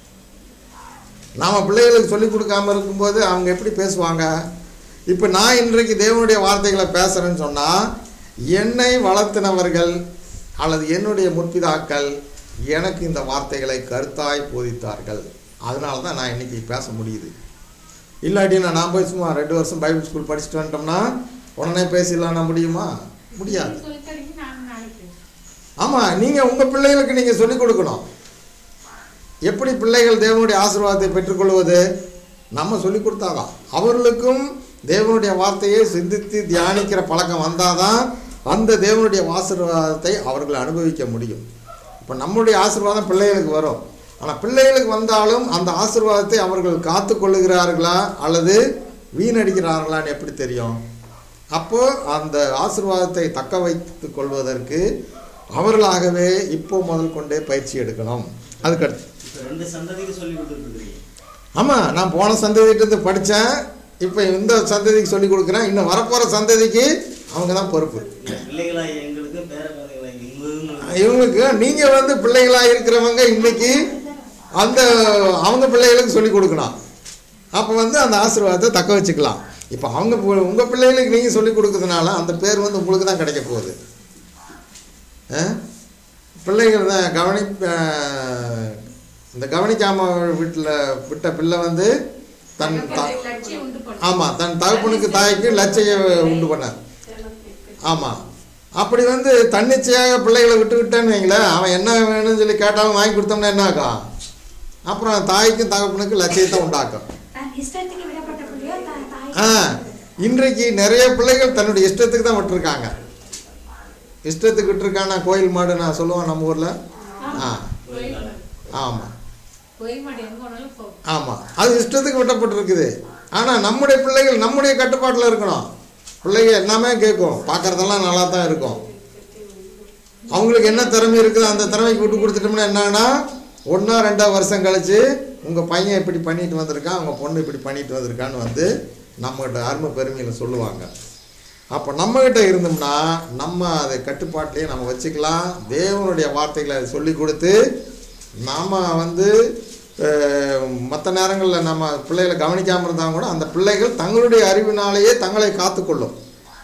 நாம் பிள்ளைகளுக்கு சொல்லிக் கொடுக்காம இருக்கும்போது அவங்க எப்படி பேசுவாங்க இப்போ நான் இன்றைக்கு தேவனுடைய வார்த்தைகளை பேசுகிறேன்னு சொன்னால் என்னை வளர்த்தினவர்கள் அல்லது என்னுடைய முற்பிதாக்கள் எனக்கு இந்த வார்த்தைகளை கருத்தாய் போதித்தார்கள் அதனால தான் நான் இன்னைக்கு பேச முடியுது இல்லாட்டினா நான் போய் சும்மா ரெண்டு வருஷம் பைபிள் ஸ்கூல் படிச்சுட்டு வந்துட்டோம்னா உடனே பேசிடலாம்னா முடியுமா முடியாது சொல்லித் தரீங்க நான் நினைக்கிறேன் ஆமாம் நீங்கள் உங்கள் பிள்ளைகளுக்கு நீங்கள் சொல்லிக் கொடுக்கணும் எப்படி பிள்ளைகள் தேவனுடைய ஆசீர்வாதத்தை பெற்றுக்கொள்வது நம்ம சொல்லி கொடுத்தாதான் அவர்களுக்கும் தேவனுடைய வார்த்தையை சிந்தித்து தியானிக்கிற பழக்கம் வந்தாதான் அந்த தேவனுடைய ஆசீர்வாதத்தை அவர்கள் அனுபவிக்க முடியும் இப்போ நம்முடைய ஆசீர்வாதம் பிள்ளைகளுக்கு வரும் ஆனால் பிள்ளைகளுக்கு வந்தாலும் அந்த ஆசீர்வாதத்தை அவர்கள் காத்து கொள்ளுகிறார்களா அல்லது வீணடிக்கிறார்களான்னு எப்படி தெரியும் அப்போ அந்த ஆசீர்வாதத்தை தக்க வைத்துக் கொள்வதற்கு அவர்களாகவே இப்போ முதல் கொண்டே பயிற்சி எடுக்கணும் அதுக்கடுத்து இப்போ ரெண்டு சந்ததிக்கு சொல்லி கொடுத்துருக்குறீங்க ஆமாம் நான் போன சந்ததிகிட்ட படித்தேன் இப்போ இந்த சந்ததிக்கு சொல்லி கொடுக்குறேன் இன்னும் வரப்போகிற சந்ததிக்கு அவங்க தான் பொறுப்பு பிள்ளைகளா எங்களுக்கும் பேர பிள்ளைகளா எங்களுக்கு இவங்களுக்கு நீங்கள் வந்து பிள்ளைகளாக இருக்கிறவங்க இன்னைக்கு அந்த அவங்க பிள்ளைகளுக்கு சொல்லி கொடுக்கணும் அப்போ வந்து அந்த ஆசீர்வாதத்தை தக்க வச்சுக்கலாம் இப்போ அவங்க உங்கள் பிள்ளைகளுக்கு நீங்கள் சொல்லி கொடுக்கறதுனால அந்த பேர் வந்து உங்களுக்கு தான் கிடைக்க போகுது ஆ? பிள்ளைகள் தான் கவனி ஆஹ், இந்த கவனிக்காம வீட்டில் விட்ட பிள்ளை வந்து தன் த லட்சியம் உண்டு பண்ண ஆமாம் தன் தகப்பனுக்கு தாய்க்கு லட்சிய உண்டு பண்ணார் ஆமாம் அப்படி வந்து தன்னிச்சையாக பிள்ளைகளை விட்டு விட்டேன்னு வைங்களேன் அவன் என்ன வேணும்னு சொல்லி கேட்டாலும் வாங்கி கொடுத்தோம்னா என்ன ஆகும் அப்புறம் தாய்க்கும் தகப்பனுக்கும் லட்சியத்தை உண்டாக்கும் தன் இஷ்டத்துக்கு விடப்பட்ட பிள்ளையோ த- தாய் ஆ இன்றைக்கு நிறைய பிள்ளைகள் தன்னுடைய இஷ்டத்துக்கு தான் விட்டுருக்காங்க இஷ்டத்துக்கு விட்டுருக்கானா கோயில் மாடு நான் சொல்லுவேன் நம்ம ஊரில் ஆ ஆமாம் கோயில் மாடு எங்க போனாலும் போகும் ஆமாம் அது இஷ்டத்துக்கு விட்டப்பட்டிருக்குது ஆனால் நம்முடைய பிள்ளைகள் நம்முடைய கட்டுப்பாட்டில் இருக்கணும் பிள்ளைங்க எல்லாமே கேட்கும் பார்க்குறதெல்லாம் நல்லா தான் இருக்கும் அவங்களுக்கு என்ன திறமை இருக்குது அந்த திறமைக்கு விட்டு கொடுத்துட்டோம்னா என்னன்னா ஒன்றா ரெண்டா வருஷம் கழிச்சு உங்கள் பையன் இப்படி பண்ணிட்டு வந்திருக்கான் உங்கள் பொண்ணு இப்படி பண்ணிட்டு வந்திருக்கான்னு வந்து நம்மகிட்ட அருமை பெருமையில் சொல்லுவாங்க அப்போ நம்மகிட்ட இருந்தோம்னா நம்ம அதை கட்டுப்பாட்டிலேயே நம்ம வச்சுக்கலாம் தேவனுடைய வார்த்தைகளை அதை சொல்லி கொடுத்து நாம் வந்து மற்ற நேரங்களில் நம்ம பிள்ளைகளை கவனிக்காமல் இருந்தால் கூட அந்த பிள்ளைகள் தங்களுடைய அறிவினாலேயே தங்களை காத்துக்கொள்ளும்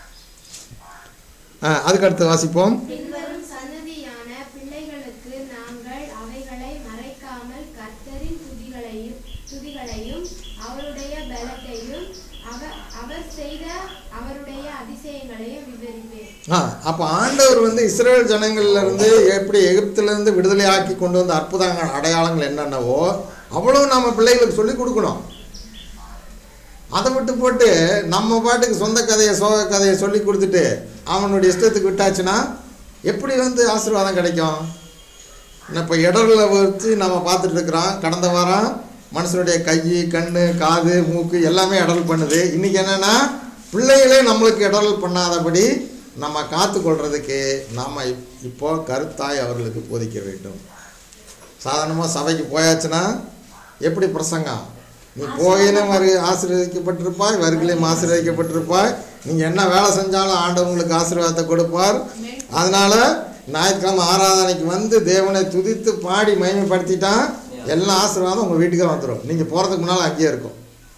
ஆ, அதுக்கு அடுத்து வாசிப்போம் பின்வரும் சந்ததியான பிள்ளைகளுக்கு நாங்கள் அவைகளை மறைக்காமல் கர்த்தரின் துதிகளையும் துதிகளையும் அவருடைய பலத்தையும் அவர் அவர் செய்த அவருடைய அதிசயங்களையும் விவரிப்பேன் ஆ அப்போ ஆண்டவர் வந்து இஸ்ரேல் ஜனங்கள்ல இருந்து எப்படி எகிப்திலிருந்து விடுதலை ஆக்கி கொண்டு வந்த அற்புதங்கள் அடையாளங்கள் என்னென்னவோ அவ்வளோ நம்ம பிள்ளைகளுக்கு சொல்லி கொடுக்கணும் அதை விட்டு போட்டு நம்ம பாட்டுக்கு சொந்த கதையை சோக கதையை சொல்லி கொடுத்துட்டு அவனுடைய இஷ்டத்துக்கு விட்டாச்சுன்னா எப்படி வந்து ஆசீர்வாதம் கிடைக்கும் இப்போ இடர்களை வச்சு நம்ம பார்த்துட்டு இருக்கிறோம் கடந்த வாரம் மனுஷனுடைய கை கண் காது மூக்கு எல்லாமே இடல் பண்ணுது இன்றைக்கி என்னென்னா பிள்ளைகளே நம்மளுக்கு இடரல் பண்ணாதபடி நம்ம காத்துக்கொள்றதுக்கு நாம் இப்போ கருத்தாய் அவர்களுக்கு போதிக்க வேண்டும் சாதாரணமாக சபைக்கு போயாச்சுன்னா எப்படி பிரசங்கம் நீ போயிலும் வரு ஆசீர்வதிக்கப்பட்டிருப்பாய் வருகிலையும் ஆசீர்வதிக்கப்பட்டிருப்பாய் நீங்கள் என்ன வேலை செஞ்சாலும் ஆண்டவர் உங்களுக்கு ஆசீர்வாதத்தை கொடுப்பார் அதனால் ஞாயிற்றுக்கிழமை ஆராதனைக்கு வந்து தேவனை துதித்து பாடி மகிமைப்படுத்திட்டா எல்லா ஆசீர்வாதம் உங்கள் வீட்டுக்கே வந்துடும் நீங்கள் போகிறதுக்கு முன்னால் அங்கேயே இருக்கும்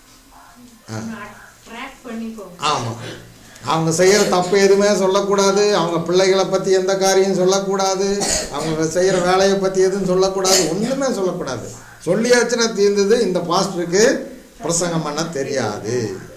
ட்ராக் பண்ணிக்கோ ஆமாம் அவங்க செய்கிற தப்பு எதுவுமே சொல்லக்கூடாது அவங்க பிள்ளைகளை பற்றி எந்த காரியம் சொல்லக்கூடாது அவங்க செய்கிற வேலையை பற்றி எதுவும் சொல்லக்கூடாது ஒன்றுமே சொல்லக்கூடாது சொல்லியாச்சுன்னா தீர்ந்தது இந்த பாஸ்டருக்கு பிரசங்கம் பண்ண தெரியாது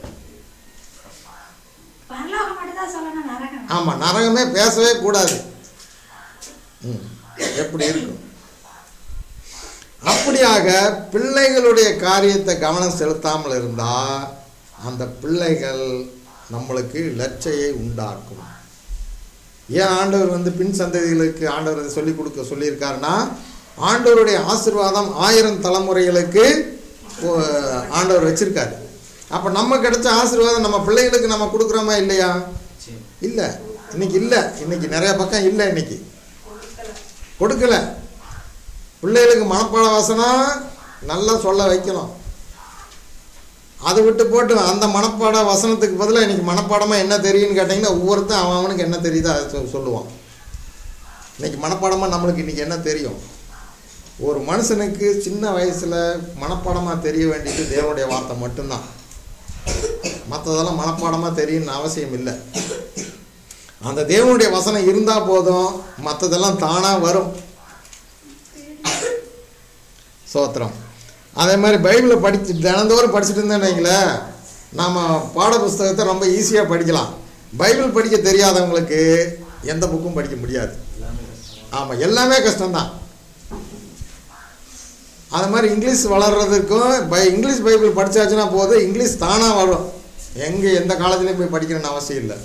பரலோகம் மட்டும் தான் சொல்லணும் நரகம் ஆமாம் நரகமே பேசவே கூடாது ம் எப்படி இருக்கும் அப்படியாக பிள்ளைகளுடைய காரியத்தை கவனம் செலுத்தாமல் இருந்தால் அந்த பிள்ளைகள் நம்மளுக்கு லட்சையை உண்டாக்கும் ஏன் ஆண்டவர் வந்து பின் சந்ததிகளுக்கு ஆண்டவர் இதை சொல்லிக் கொடுக்க சொல்லியிருக்காருன்னா ஆண்டவருடைய ஆசீர்வாதம் ஆயிரம் தலைமுறைகளுக்கு ஓ, ஆண்டவர் வச்சிருக்காரு அப்போ நம்ம கிடைச்ச ஆசீர்வாதம் நம்ம பிள்ளைகளுக்கு நம்ம கொடுக்குறோமா இல்லையா சரி இல்லை இன்னைக்கு இல்லை இன்னைக்கு நிறைய பக்கம் இல்லை இன்னைக்கு கொடுக்கல பிள்ளைகளுக்கு மனப்பாட வாசனம் நல்லா சொல்ல வைக்கணும் அதை விட்டு போட்டு அந்த மனப்பாட வசனத்துக்கு பதிலாக இன்னைக்கு மனப்பாடமாக என்ன தெரியும்னு கேட்டிங்கன்னா ஒவ்வொருத்தன் அவன் அவனுக்கு என்ன தெரியுதோ அதை சொ- சொல்லுவான் இன்னைக்கு மனப்பாடமாக நம்மளுக்கு இன்னைக்கு என்ன தெரியும் ஒரு மனுஷனுக்கு சின்ன வயசில் மனப்பாடமாக தெரிய வேண்டியது தேவனுடைய வார்த்தை மட்டும்தான் மற்றதெல்லாம் மனப்பாடமாக தெரியணும்னு அவசியம் இல்லை அந்த தேவனுடைய வசனம் இருந்தால் போதும் மற்றதெல்லாம் தானாக வரும் சோத்திரம் அதே மாதிரி பைபிளை படிச்சு தினந்தோறும் படிச்சுட்டு இருந்தேன்னு வைங்களேன் நாம் பாட புஸ்தகத்தை ரொம்ப ஈஸியாக படிக்கலாம் பைபிள் படிக்க தெரியாதவங்களுக்கு எந்த புக்கும் படிக்க முடியாது எல்லாமே கஷ்டம் ஆமாம் எல்லாமே கஷ்டம்தான் அது மாதிரி இங்கிலீஷ் வளர்றதுக்கும் பை இங்கிலீஷ் பைபிள் படிச்சாச்சுன்னா போதும் இங்கிலீஷ் தானாக வரும் எங்கே எந்த காலத்துலேயும் போய் படிக்கணும்னு அவசியம் இல்லை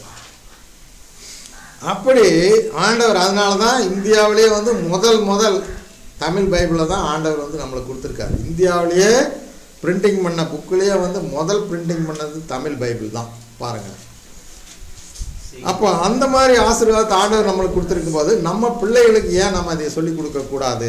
அப்படி ஆண்டவர் அதனால தான் இந்தியாவிலேயே வந்து முதல் முதல் தமிழ் பைபிளை தான் ஆண்டவர் வந்து நம்மளுக்கு கொடுத்துருக்காரு இந்தியாவிலேயே பிரிண்டிங் பண்ண புக்கிலேயே வந்து முதல் பிரிண்டிங் பண்ணது தமிழ் பைபிள் தான் பாருங்கள் அப்போ அந்த மாதிரி ஆசீர்வாதத்தை ஆண்டவர் நம்மளுக்கு கொடுத்துருக்கும் போது நம்ம பிள்ளைகளுக்கு ஏன் நம்ம அதை சொல்லிக் கொடுக்கக்கூடாது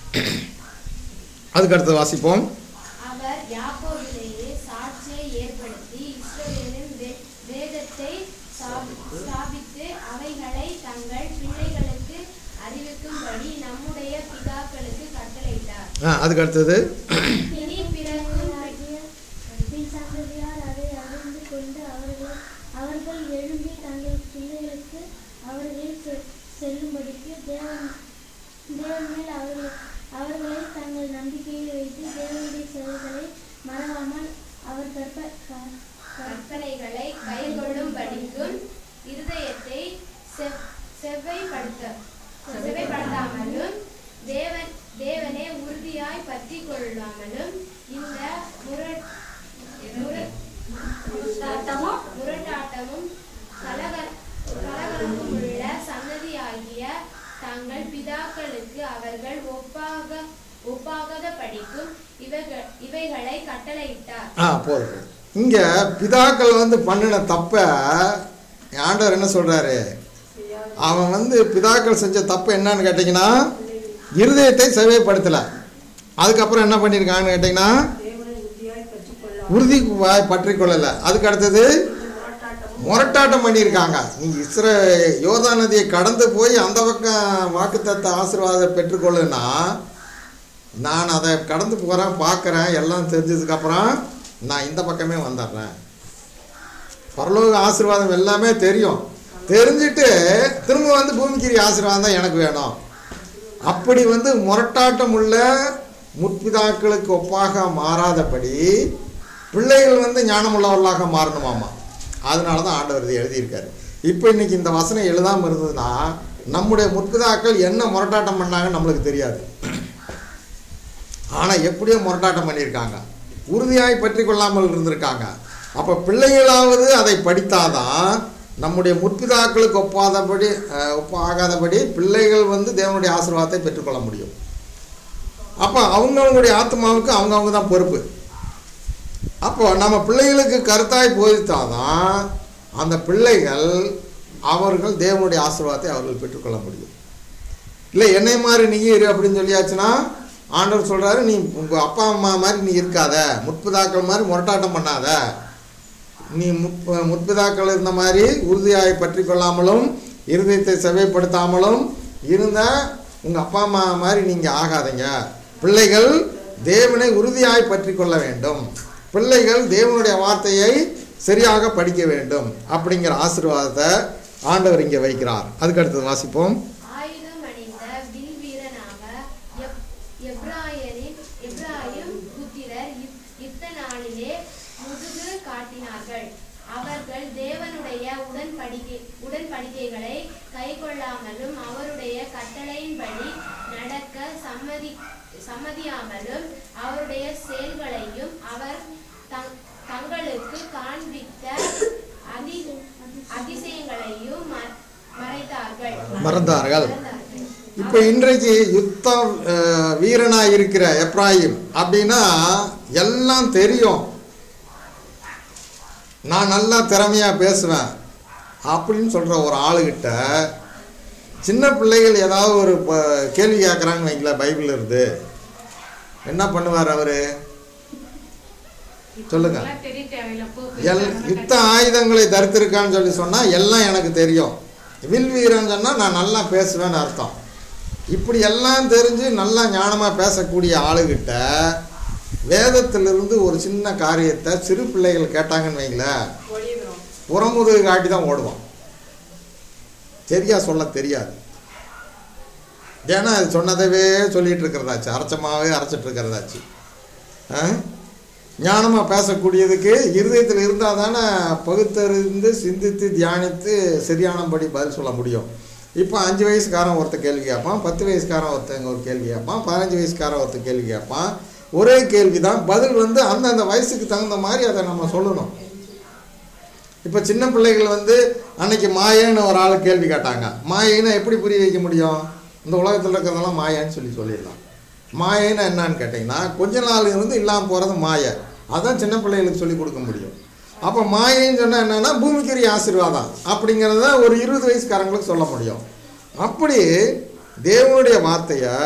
அதுக்கு அடுத்து வாசிப்போம் அவர் யாக்கோபிலேயே சாட்சியை ஏற்படுத்தி இஸ்ரவேலின் வே- வேதத்தை ஸ்தாபி- ஸ்தாபித்து அவைகளை தங்கள் பிள்ளைகளுக்கு அறிவிக்கும்படி நம்முடைய பிதாக்களுக்கு கட்டளையிட்டார் ஆ அதுக்கு அடுத்தது இனி பிறக்கும் பின் சந்ததியார் அதை அறிந்து கொண்டு அவர்கள் அவர்கள் எழும்பி தங்கள் பிள்ளைகளுக்கு அவர்களை செ- செல்லும்படிக்கு தேவன் தேவன் மேல் அவர்கள் அவர்களை தங்கள் நம்பிக்கையை வைத்து தேவனுடைய செயல்களை மறவாமல் அவர் கற்ப க- க- கற்பனைகளை கைக்கொள்ளும்படிக்கும் இருதயத்தை செவ்- செவ்வைப்படுத்த செவ்வைப்படுத்தாமலும் தேவன் தேவனே உறுதியாய் பற்றி கொள்ளாமலும் இந்த முரண் முரண் முரட்டாட்டமும் முரட்டாட்டமும் கலக கலகலப்பும் உள்ள சன்னதியாகிய தங்கள் பிதாக்களுக்கு அவர்கள் ஒப்பாக ஒப்பாகாத படிக்கும் இவைகள் இவைகளை கட்டளையிட்டார் ஆ போதும் போதும். இங்க பிதாக்கள் வந்து பண்ணின தப்ப ஆண்டவர் என்ன சொல்றாரு அவன் வந்து பிதாக்கள் செஞ்ச தப்பு என்னன்னு கேட்டிங்கன்னா இருதயத்தை செவைப்படுத்தலை அதுக்கப்புறம் என்ன பண்ணியிருக்கான்னு கேட்டிங்கன்னா தேவனை உறுதியாய் கற்றுக்கொள்ள உறுதி வாய் பற்றி கொள்ளலை அதுக்கு அடுத்தது முரட்டாட்டம் பண்ணியிருக்காங்க நீங்கள் இஸ்ர யோதா நதியை கடந்து போய் அந்த பக்கம் வாக்குத்தத்த ஆசீர்வாதம் பெற்றுக்கொள்ளுன்னா நான் அதை கடந்து போகிறேன் பார்க்குறேன் எல்லாம் தெரிஞ்சதுக்கப்புறம் நான் இந்த பக்கமே வந்துடுறேன் பரலோக ஆசீர்வாதம் எல்லாமே தெரியும் தெரிஞ்சுட்டு திரும்ப வந்து பூமிக்கிரி ஆசீர்வாதம் தான் எனக்கு வேணும் அப்படி வந்து முரட்டாட்டம் உள்ள முற்பிதாக்களுக்கு ஒப்பாக மாறாதபடி பிள்ளைகள் வந்து ஞானமுள்ளவர்களாக மாறணுமாமா அதனால தான் ஆண்டவர் இது எழுதியிருக்காரு இப்போ இன்னைக்கு இந்த வசனம் எழுதாமல் இருந்ததுன்னா நம்முடைய முற்பிதாக்கள் என்ன முரட்டாட்டம் பண்ணாங்கன்னு நம்மளுக்கு தெரியாது ஆனால் எப்படியோ முரட்டாட்டம் பண்ணியிருக்காங்க உறுதியாய் பற்றி கொள்ளாமல் இருந்திருக்காங்க அப்போ பிள்ளைகளாவது அதை படித்தாதான் நம்முடைய முற்பிதாக்களுக்கு ஒப்பாதபடி அஹ், ஒப்பாகாதபடி பிள்ளைகள் வந்து தேவனுடைய ஆசீர்வாதத்தை பெற்றுக்கொள்ள முடியும் அப்போ அவங்கவுங்களுடைய ஆத்மாவுக்கு அவங்கவுங்க தான் பொறுப்பு அப்போ நம்ம பிள்ளைகளுக்கு கருத்தாய் போதித்தாதான் அந்த பிள்ளைகள் அவர்கள் தேவனுடைய ஆசீர்வாதத்தை அவர்கள் பெற்றுக்கொள்ள முடியும் இல்லை என்னை மாதிரி நீ இரு அப்படின்னு சொல்லியாச்சுன்னா ஆண்டவர் சொல்கிறாரு நீ உங்கள் அப்பா அம்மா மாதிரி நீ இருக்காத முற்புதாக்கள் மாதிரி முரட்டாட்டம் பண்ணாத நீ முற்ப முற்பிதாக்கள் இருந்த மாதிரி உறுதியாய் பற்றி கொள்ளாமலும் இருதயத்தை செவைப்படுத்தாமலும் இருந்த உங்கள் அப்பா அம்மா மாதிரி நீங்கள் ஆகாதீங்க பிள்ளைகள் தேவனை உறுதியாய் பற்றி கொள்ள வேண்டும் பிள்ளைகள் தேவனுடைய வார்த்தையை சரியாக படிக்க வேண்டும் அப்படிங்கிற ஆசீர்வாதத்தை ஆண்டவர் இங்கே வைக்கிறார் அதுக்கு அடுத்தது வாசிப்போம் ஆயுதம் அணிந்த வில் வீரனாக எப்- எப்ராயரின் எப்ராயிம் புத்திரர் யுத்- யுத்த நாளிலே முதுகு காட்டினார்கள் அவர்கள் தேவனுடைய உடன்படிக்கை உடன்படிக்கைகளை கைக்கொள்ளாமலும் அவருடைய கட்டளையின்படி நடக்க சம்மதி சம்மதியாமலும் அவருடைய செயல்களையும் அவர் தங்- தங்களுக்கு காண்பித்த அதி அதிசயங்களையும் ம- மறைத்தார்கள் மறந்தார்கள் மறந்தார்கள். இப்போ இன்றைக்கு யுத்த அஹ், வீரனா இருக்கிற எப்ராஹிம் அப்படின்னா எல்லாம் தெரியும் நான் நல்லா திறமையா பேசுவேன் அப்படின்னு சொல்ற ஒரு ஆளுகிட்ட சின்ன பிள்ளைகள் ஏதாவது ஒரு ப- கேள்வி கேட்குறாங்கன்னு வைங்களேன் பைபிள் இருந்து என்ன பண்ணுவார் அவரு சொல்லுங்க இதெல்லாம் தெரிய தேவையில்ல போ எல் யுத்த ஆயுதங்களை தரித்திருக்கான்னு சொல்லி சொன்னால் எல்லாம் எனக்கு தெரியும் வில் வீரன் சொன்னால் நான் நல்லா பேசுவேன்னு அர்த்தம் இப்படி எல்லாம் தெரிஞ்சு நல்லா ஞானமாக பேசக்கூடிய ஆளுகிட்ட வேதத்திலிருந்து ஒரு சின்ன காரியத்தை சிறு பிள்ளைகள் கேட்டாங்கன்னு வைங்களேன் ஒளிகிறோம் புறமுதுகு காட்டி தான் ஓடுவான் சரியா சொல்ல தெரியாது ஏன்னா அது சொன்னதவே சொல்லிட்டு இருக்கிறதாச்சு அரைச்சமாவே அரைச்சிட்டு இருக்கிறதாச்சு ஆ? ஞானமா பேசக்கூடியதுக்கு இருதயத்தில் இருந்தால் தானே பகுத்தறிந்து சிந்தித்து தியானித்து சரியானபடி பதில் சொல்ல முடியும் இப்போ அஞ்சு வயசுக்காரன் ஒருத்தன் கேள்வி கேட்பான் பத்து வயசுக்காரன் ஒருத்தங்க ஒரு கேள்வி கேட்பான் பதினஞ்சு வயசுக்காரன் ஒருத்தன் கேள்வி கேட்பான் ஒரே கேள்வி தான் பதில் வந்து அந்தந்த வயசுக்கு தகுந்த மாதிரி அதை நம்ம சொல்லணும் இப்போ சின்ன பிள்ளைகள் வந்து அன்னைக்கு மாயன்னு ஒரு ஆள் கேள்வி கேட்டாங்க மாயைன்னா எப்படி புரிய வைக்க முடியும் இந்த உலகத்தில் இருக்கிறதெல்லாம் மாயன்னு சொல்லி சொல்லிடலாம் மாயைன்னா என்னன்னு கேட்டிங்கன்னா கொஞ்ச நாள் இருந்து இல்லாமல் போகிறது மாயை அதான் சின்ன பிள்ளைகளுக்கு சொல்லி கொடுக்க முடியும் அப்போ மாயைன்னு சொன்னால் என்னென்னா பூமிக்குரிய ஆசீர்வாதம் அப்படிங்கிறத ஒரு இருபது வயசுக்காரங்களுக்கு சொல்ல முடியும் அப்படி தேவனுடைய வார்த்தையை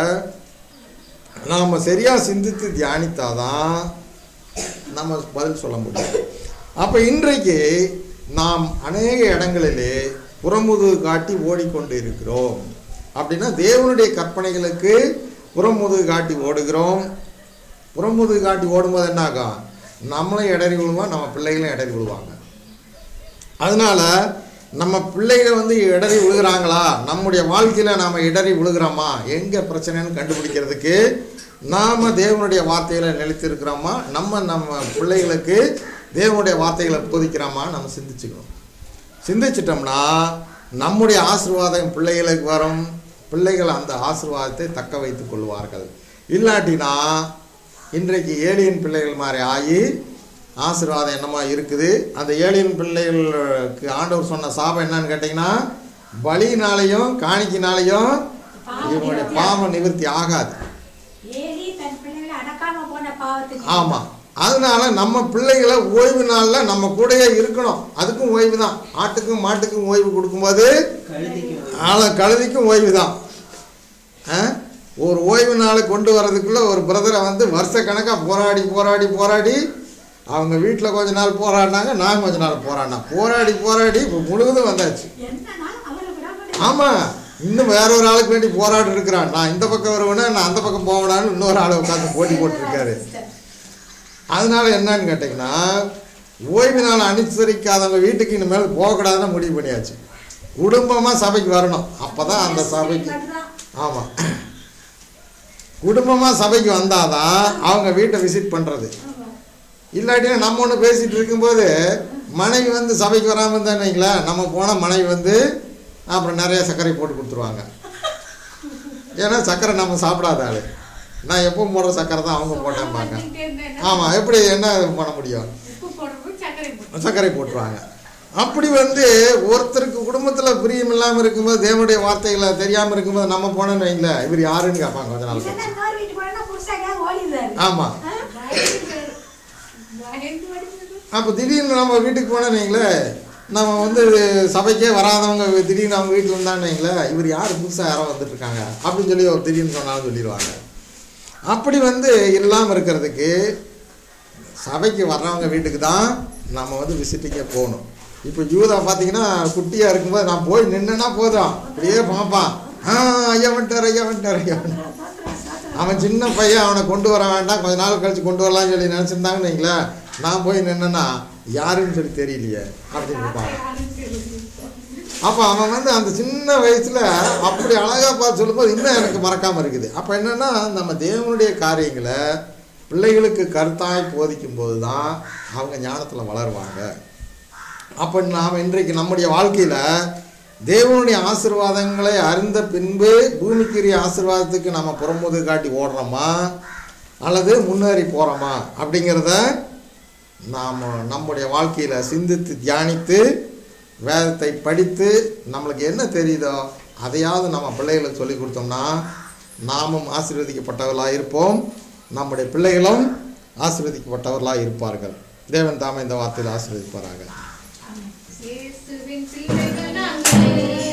நாம் சரியாக சிந்தித்து தியானித்தாதான் நம்ம பதில் சொல்ல முடியும் அப்போ இன்றைக்கு நாம் அநேக இடங்களிலே புறமுதுகு காட்டி ஓடிக்கொண்டு இருக்கிறோம் அப்படின்னா தேவனுடைய கற்பனைகளுக்கு புறமுதுகு காட்டி ஓடுகிறோம் புறமுதுகு காட்டி ஓடும்போது என்ன ஆகும் நம்மளும் இடறி விழுவோம் நம்ம பிள்ளைகளும் இடறி விழுவாங்க அதனால நம்ம பிள்ளைகள் வந்து இடறி விழுகிறாங்களா நம்முடைய வாழ்க்கையில் நாம் இடறி விழுகிறோமா எங்கே பிரச்சனைன்னு கண்டுபிடிக்கிறதுக்கு நாம் தேவனுடைய வார்த்தைகளை நிலைத்திருக்கிறோமா நம்ம நம்ம பிள்ளைகளுக்கு தேவனுடைய வார்த்தைகளை போதிக்கிறோமா நம்ம சிந்திச்சுக்கணும் சிந்திச்சிட்டோம்னா நம்முடைய ஆசீர்வாதம் பிள்ளைகளுக்கு வரும் பிள்ளைகள் அந்த ஆசீர்வாதத்தை தக்க வைத்துக் கொள்வார்கள் இல்லாட்டினா இன்றைக்கு ஏலியன் பிள்ளைகள் மாதிரி ஆகி ஆசீர்வாதம் என்னமா இருக்குது அந்த ஏலியன் பிள்ளைகளுக்கு ஆண்டவர் சொன்ன சாபம் என்னன்னு கேட்டிங்கன்னா பலியினாலையும் காணிக்கினாலையும் இவங்களுடைய பாவம் நிவர்த்தி ஆகாது ஏலி தன் பிள்ளைகளை அடக்காம போன பாவத்துக்கு ஆமாம் அதனால நம்ம பிள்ளைகளை ஓய்வு நாளில் நம்ம கூடயே இருக்கணும் அதுக்கும் ஓய்வு தான் ஆட்டுக்கும் மாட்டுக்கும் ஓய்வு கொடுக்கும்போது கழுதிக்கு ஆள கழுதிக்கும் ஓய்வு தான் ஆ? ஒரு ஓய்வு நாளை கொண்டு வர்றதுக்குள்ள ஒரு பிரதரை வந்து வருஷ கணக்காக போராடி போராடி போராடி அவங்க வீட்டில் கொஞ்ச நாள் போராடினாங்க நான் கொஞ்ச நாள் போராடினேன் போராடி போராடி இப்போ முழுவதும் வந்தாச்சு என்னன்னாலும் அவரை விடாம ஆமாம் இன்னும் வேற ஒரு ஆளுக்கு வேண்டி போராடி இருக்கிறான் நான் இந்த பக்கம் வருவேனா நான் அந்த பக்கம் போவேனான்னு இன்னொரு ஆளை உட்காந்து போட்டி போட்டிருக்காரு அதனால என்னன்னு கேட்டிங்கன்னா ஓய்வு நாள் அனுசரிக்காதவங்க வீட்டுக்கு இனிமேல் போகக்கூடாதுன்னு முடிவு பண்ணியாச்சு குடும்பமாக சபைக்கு வரணும் அப்போ தான் அந்த சபைக்கு ஆமாம் குடும்பமாக சபைக்கு வந்தாதான் அவங்க வீட்டை விசிட் பண்ணுறது இல்லாட்டினா நம்ம ஒன்று பேசிகிட்டு இருக்கும்போது மனைவி வந்து சபைக்கு வராமல் இருந்தாங்களா நம்ம போனால் மனைவி வந்து அப்புறம் நிறைய சர்க்கரை போட்டு கொடுத்துருவாங்க ஏன்னா சர்க்கரை நம்ம சாப்பிடாத ஆள் நான் எப்பவும் போடுற சர்க்கரை தான் அவங்க போட்டேன்பாங்க ஆமாம் எப்படி என்ன பண்ண முடியும் உப்பு போடுறது சர்க்கரை போட்டு சர்க்கரை போட்டுருவாங்க அப்படி வந்து ஒருத்தருக்கு குடும்பத்தில் பிரியம் இல்லாமல் இருக்கும்போது தேவனுடைய வார்த்தைகளை தெரியாமல் இருக்கும்போது நம்ம போனோன்னு வைங்களேன் இவர் யாருன்னு கேட்பாங்க கொஞ்ச நாள் கழிச்சு இன்னொரு வீட்டுக்கு போனா புருஷாக்காக ஓடிடுறாரு ஆமாம் பயந்து வருது அப்போ திடீர்னு நம்ம வீட்டுக்கு போனோன்னு வைங்களேன் நம்ம வந்து சபைக்கே வராதவங்க திடீர்னு அவங்க வீட்டில் இருந்தான்னு வைங்களேன் இவர் யார் புதுசாக யாரோ வந்துட்டு இருக்காங்க அப்படின்னு சொல்லி ஒரு திடீர்னு சொன்னாலும் சொல்லிடுவாங்க அப்படி வந்து இல்லாமல் இருக்கிறதுக்கு சபைக்கு வர்றவங்க வீட்டுக்கு தான் நம்ம வந்து விசிட்டிங்கே போகணும் இப்போ யூதா பார்த்தீங்கன்னா குட்டியாக இருக்கும்போது நான் போய் நின்னேன்னா போதும் அப்படியே பார்ப்பான் ஆ ஐயா வந்துட்டார் ஐயா வந்துட்டார் ஐயா வந்துட்டார் அவன் சின்ன பையன் அவனை கொண்டு வர வேண்டாம் கொஞ்ச நாள் கழிச்சு கொண்டு வரலாம்னு சொல்லி நினச்சிருந்தாங்கன்னு வைங்களேன் நான் போய் நின்னேன்னா யாருன்னு சொல்லி தெரியலையே அப்படின்னு இருப்பான் அப்போ அவன் வந்து அந்த சின்ன வயசில் அப்படி அழகாக பார்த்து சொல்லும்போது இன்னும் எனக்கு மறக்காமல் இருக்குது அப்போ என்னென்னா நம்ம தேவனுடைய காரியங்களை பிள்ளைகளுக்கு கருத்தாய் போதிக்கும் போது தான் அவங்க ஞானத்தில் வளருவாங்க அப்போ நாம் இன்றைக்கு நம்முடைய வாழ்க்கையில் தேவனுடைய ஆசீர்வாதங்களை அறிந்த பின்பு பூமிக்குரிய ஆசீர்வாதத்துக்கு நம்ம புறமுது காட்டி ஓடுறோமா அல்லது முன்னேறி போகிறோமா அப்படிங்கிறத நாம் நம்முடைய வாழ்க்கையில் சிந்தித்து தியானித்து வேதத்தை படித்து நம்மளுக்கு என்ன தெரியுதோ அதையாவது நம்ம பிள்ளைகளுக்கு சொல்லி கொடுத்தோம்னா நாமும் ஆசீர்வதிக்கப்பட்டவர்களாக இருப்போம் நம்முடைய பிள்ளைகளும் ஆசீர்வதிக்கப்பட்டவர்களாக இருப்பார்கள் தேவன் தாமே இந்த வார்த்தையில் ஆசீர்வதிப்பாராக இயேசுவின் பிள்ளைகள் நாங்களே